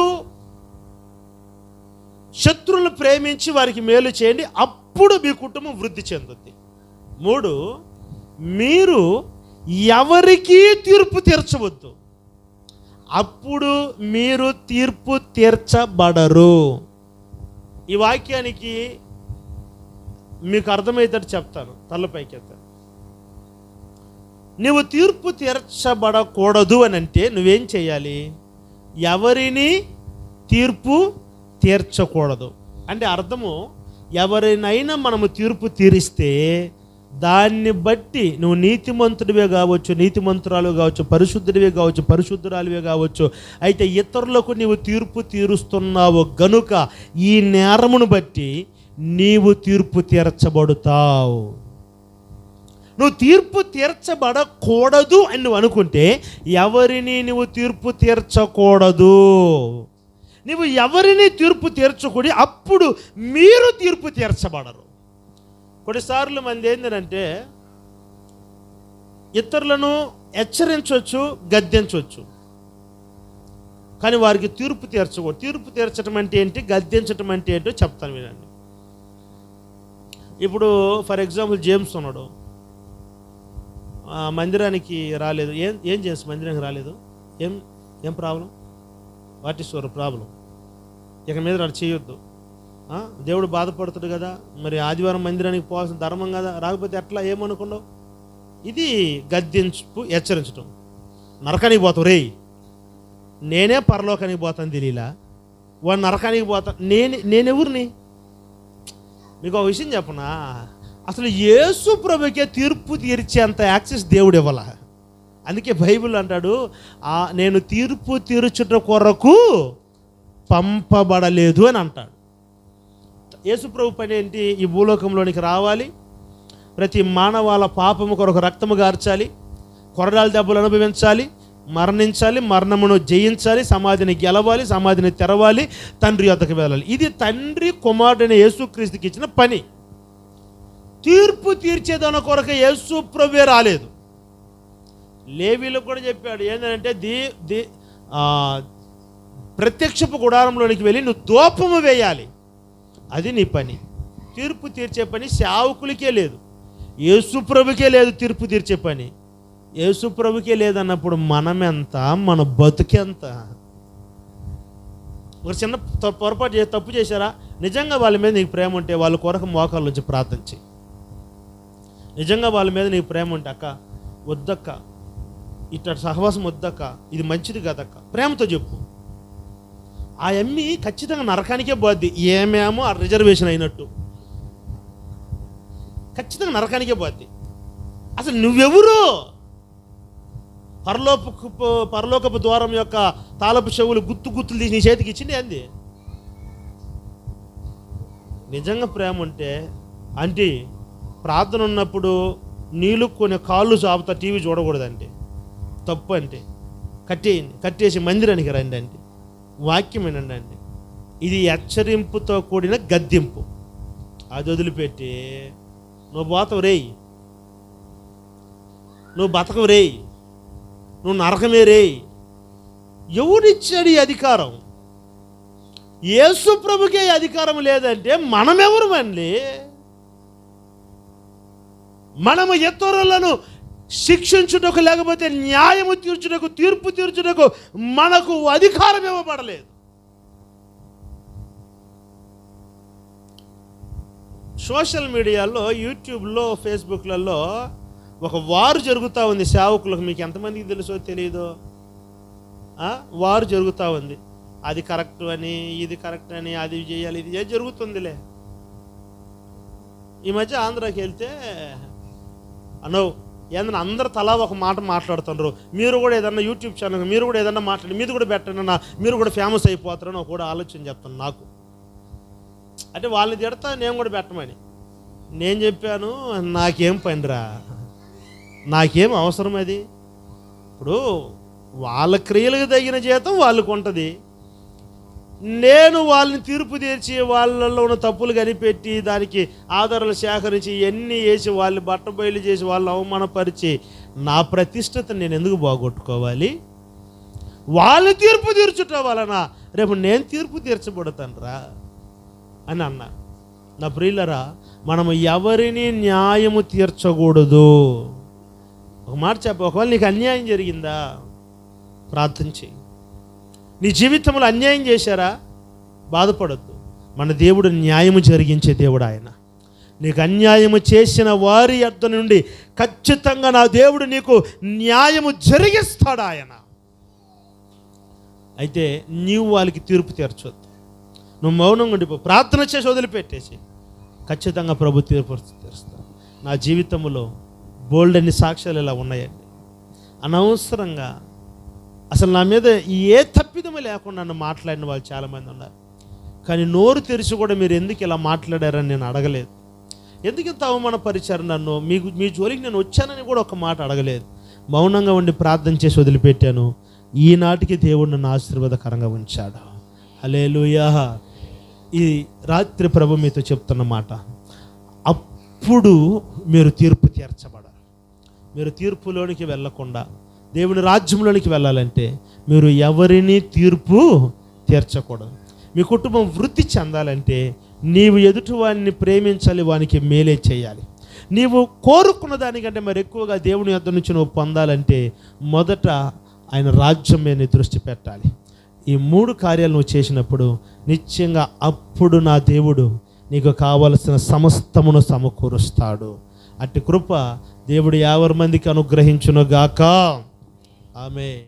శత్రువులను ప్రేమించి వారికి మేలు చేయండి అప్పుడు మీ కుటుంబం వృద్ధి చెందుద్ది మూడు మీరు ఎవరికీ తీర్పు తీర్చవద్దు అప్పుడు మీరు తీర్పు తీర్చబడరు ఈ వాక్యానికి మీకు అర్థమయ్యేటట్టు చెప్తాను తలపైకి ఎత్తాను నువ్వు తీర్పు తీర్చబడకూడదు అని అంటే నువ్వేం చేయాలి ఎవరిని తీర్పు తీర్చకూడదు అంటే అర్థము ఎవరినైనా మనము తీర్పు తీరిస్తే దాన్ని బట్టి నువ్వు నీతిమంతుడివే కావచ్చు నీతిమంతురాలు కావచ్చు పరిశుద్ధుడివే కావచ్చు పరిశుద్ధురాలివే కావచ్చు అయితే ఇతరులకు నీవు తీర్పు తీరుస్తున్నావు గనుక ఈ నేరమును బట్టి నీవు తీర్పు తీర్చబడుతావు నువ్వు తీర్పు తీర్చబడకూడదు అని నువ్వు అనుకుంటే ఎవరిని నువ్వు తీర్పు తీర్చకూడదు నువ్వు ఎవరిని తీర్పు తీర్చకూడి అప్పుడు మీరు తీర్పు తీర్చబడరు కొన్నిసార్లు మంది ఏంటంటే ఇతరులను హెచ్చరించవచ్చు గద్దించవచ్చు కానీ వారికి తీర్పు తీర్చకూడదు తీర్పు తీర్చడం అంటే ఏంటి గద్దించడం అంటే ఏంటో చెప్తాను వినండి ఇప్పుడు ఫర్ ఎగ్జాంపుల్ జేమ్స్ ఉన్నాడు ఆ, మందిరానికి రాలేదు ఏం ఏం చేసి మందిరానికి రాలేదు ఏం ఏం problem what is your problem ఇక మీద అటు చేయొద్దు ఆ, దేవుడు బాధపడుతాడు కదా మరి ఆదివారం మందిరానికి పోవాల్సిన ధర్మం కదా రాకపోతే ఎట్లా ఏమనుకున్నావు ఇది గద్దించు హెచ్చరించడం నరకానికి పోతావు రేయ్ నేనే పరలోకానికి పోతాను తెలియలా వాడు నరకానికి పోతా నేను నేనెవరిని మీకు ఒక విషయం చెప్పనా అసలు యేసు ప్రభుకే తీర్పు తీర్చేంత యాక్సెస్ దేవుడు ఇవ్వాల అందుకే బైబిల్ అంటాడు ఆ నేను తీర్పు తీర్చుట కొరకు పంపబడలేదు అని అంటాడు యేసు ప్రభు పని ఏంటి ఈ భూలోకంలోనికి రావాలి ప్రతి మానవాళ పాపము కొరకు రక్తము గార్చాలి కొరడాల దెబ్బలు అనుభవించాలి మరణించాలి మరణమును జయించాలి సమాధిని గెలవాలి సమాధిని తెరవాలి తండ్రి యొద్దకు వెళ్ళాలి ఇది తండ్రి కుమారుడైన యేసుక్రీస్తుకి ఇచ్చిన పని తీర్పు తీర్చేదాని కొరకు యేసు ప్రభువే రాలేదు లేవీలకు కూడా చెప్పాడు ఏంటంటే దీ దీ ఆ, ప్రత్యక్షపు గుడారంలోనికి వెళ్ళి నువ్వు దూపము వేయాలి అది నీ పని తీర్పు తీర్చే పని సేవకులకే లేదు యేసుప్రభుకే లేదు తీర్పు తీర్చే పని యేసుప్రభుకే లేదన్నప్పుడు మనమెంత మన బతుకెంత ఒక చిన్న త- పొరపాటు చేసి తప్పు చేశారా నిజంగా వాళ్ళ మీద నీకు ప్రేమ ఉంటే వాళ్ళ కొరకు మోకాళ్ళ నుంచి ప్రార్థన చేయి నిజంగా వాళ్ళ మీద నీకు ప్రేమ ఉంటే అక్క వద్దక్క ఇట్లా సహవాసం వద్దక్క ఇది మంచిది కదక్క ప్రేమతో చెప్పు ఆ ఎమ్మి ఖచ్చితంగా నరకానికే పోద్ది ఏమేమో ఆ రిజర్వేషన్ అయినట్టు ఖచ్చితంగా నరకానికే పోద్ది అసలు నువ్వెవరు పరలోపు పరలోకపు ద్వారం యొక్క తాళపు చెవులు గుత్తు గుత్తులు తీసి నీ చేతికి ఇచ్చింది ఏంది నిజంగా ప్రేమ ఉంటే అంటే ప్రార్థన ఉన్నప్పుడు నీళ్ళు కొన్ని కాళ్ళు చాపుతా టీవీ చూడకూడదంటే తప్పు అంటే కట్టేయండి కట్టేసి మందిరానికి రండి అంటే వాక్యం వినండి అండి ఇది హెచ్చరింపుతో కూడిన గద్దింపు అది వదిలిపెట్టి నువ్వు పోతావు రేయి నువ్వు బతకవు రేయి నువ్వు నరకమే రేయి ఎవరిచ్చాడు ఈ అధికారం యేసు ప్రభుకే ఈ అధికారం లేదంటే మనమెవరు మళ్ళీ మనము ఇతరులను శిక్షించుటకు లేకపోతే న్యాయము తీర్చుటకు తీర్పు తీర్చుటకు మనకు అధికారం ఇవ్వబడలేదు సోషల్ మీడియాలో యూట్యూబ్లో ఫేస్బుక్లలో ఒక వారు జరుగుతూ ఉంది సేవకులకు మీకు ఎంతమందికి తెలుసో తెలియదో ఆ? వారు జరుగుతూ ఉంది అది కరెక్ట్ అని ఇది కరెక్ట్ అని అది చేయాలి ఇది చేయాలి జరుగుతుందిలే ఈ మధ్య ఆంధ్రాకి వెళ్తే అనో ఏందన్నా అందరు తలా ఒక మాట మాట్లాడుతున్నారు మీరు కూడా ఏదన్నా యూట్యూబ్ ఛానల్ మీరు కూడా ఏదన్నా మాట్లాడి మీరు కూడా పెట్టండి అన్న మీరు కూడా ఫేమస్ అయిపోతారని కూడా ఆలోచన చెప్తాను నాకు అంటే వాళ్ళని తిడతా నేను కూడా పెట్టమని నేను చెప్పాను నాకేం పనిరా నాకేం అవసరం అది ఇప్పుడు వాళ్ళ క్రియలకు తగిన జీతం వాళ్ళకు ఉంటుంది నేను వాళ్ళని తీర్పు తీర్చి వాళ్ళల్లో ఉన్న తప్పులు కనిపెట్టి దానికి ఆధారాలు సేకరించి ఎన్ని వేసి వాళ్ళని బట్టబయలు చేసి వాళ్ళని అవమానపరిచి నా ప్రతిష్టత నేను ఎందుకు బాగొట్టుకోవాలి వాళ్ళు తీర్పు తీర్చుట వలన రేపు నేను తీర్పు తీర్చబడతానురా అని అన్నా నా ప్రియులరా మనము ఎవరిని న్యాయము తీర్చకూడదు ఒక మాట చెప్ప ఒకవేళ నీకు అన్యాయం జరిగిందా ప్రార్థన చేయి నీ జీవితంలో అన్యాయం చేశారా బాధపడద్దు మన దేవుడు న్యాయము జరిగించే దేవుడు ఆయన నీకు అన్యాయము చేసిన వారి అర్థ నుండి ఖచ్చితంగా నా దేవుడు నీకు న్యాయము జరిగిస్తాడు ఆయన అయితే నీవు వాళ్ళకి తీర్పు తీర్చొద్దు నువ్వు మౌనంగా ఉండిపో ప్రార్థన చేసి వదిలిపెట్టేసి ఖచ్చితంగా ప్రభు తీర్పు తీరుస్తాడు నా జీవితంలో బోల్డ్ అన్ని సాక్ష్యాలు ఇలా ఉన్నాయండి అనవసరంగా అసలు నా మీద ఏ తప్పిదము లేకుండా నన్ను మాట్లాడిన వాళ్ళు చాలామంది ఉన్నారు కానీ నోరు తెరిచి కూడా మీరు ఎందుకు ఇలా మాట్లాడారని నేను అడగలేదు ఎందుకు ఇంత అవమానపరిచారు నన్ను మీకు మీ జోలికి నేను వచ్చానని కూడా ఒక మాట అడగలేదు మౌనంగా ఉండి ప్రార్థన చేసి వదిలిపెట్టాను ఈనాటికి దేవుడు నన్ను ఆశీర్వాదకరంగా ఉంచాడు హలేలుయా ఈ రాత్రి ప్రభు మీతో చెప్తున్న మాట అప్పుడు మీరు తీర్పు తీర్చబడాలి మీరు తీర్పులోనికి వెళ్ళకుండా దేవుని రాజ్యంలోనికి వెళ్ళాలంటే మీరు ఎవరిని తీర్పు తీర్చకూడదు మీ కుటుంబం వృద్ధి చెందాలంటే నీవు ఎదుటి వాడిని ప్రేమించాలి వానికి మేలే చేయాలి నీవు కోరుకున్న దానికంటే మరి ఎక్కువగా దేవుని యొద్ద నుంచి నువ్వు పొందాలంటే మొదట ఆయన రాజ్యం మీద నీ దృష్టి పెట్టాలి ఈ మూడు కార్యాలు నువ్వు చేసినప్పుడు నిశ్చయంగా అప్పుడు నా దేవుడు నీకు కావలసిన సమస్తమును సమకూరుస్తాడు అట్టి కృప దేవుడు యావరి మందికి అనుగ్రహించునుగాక ఆమె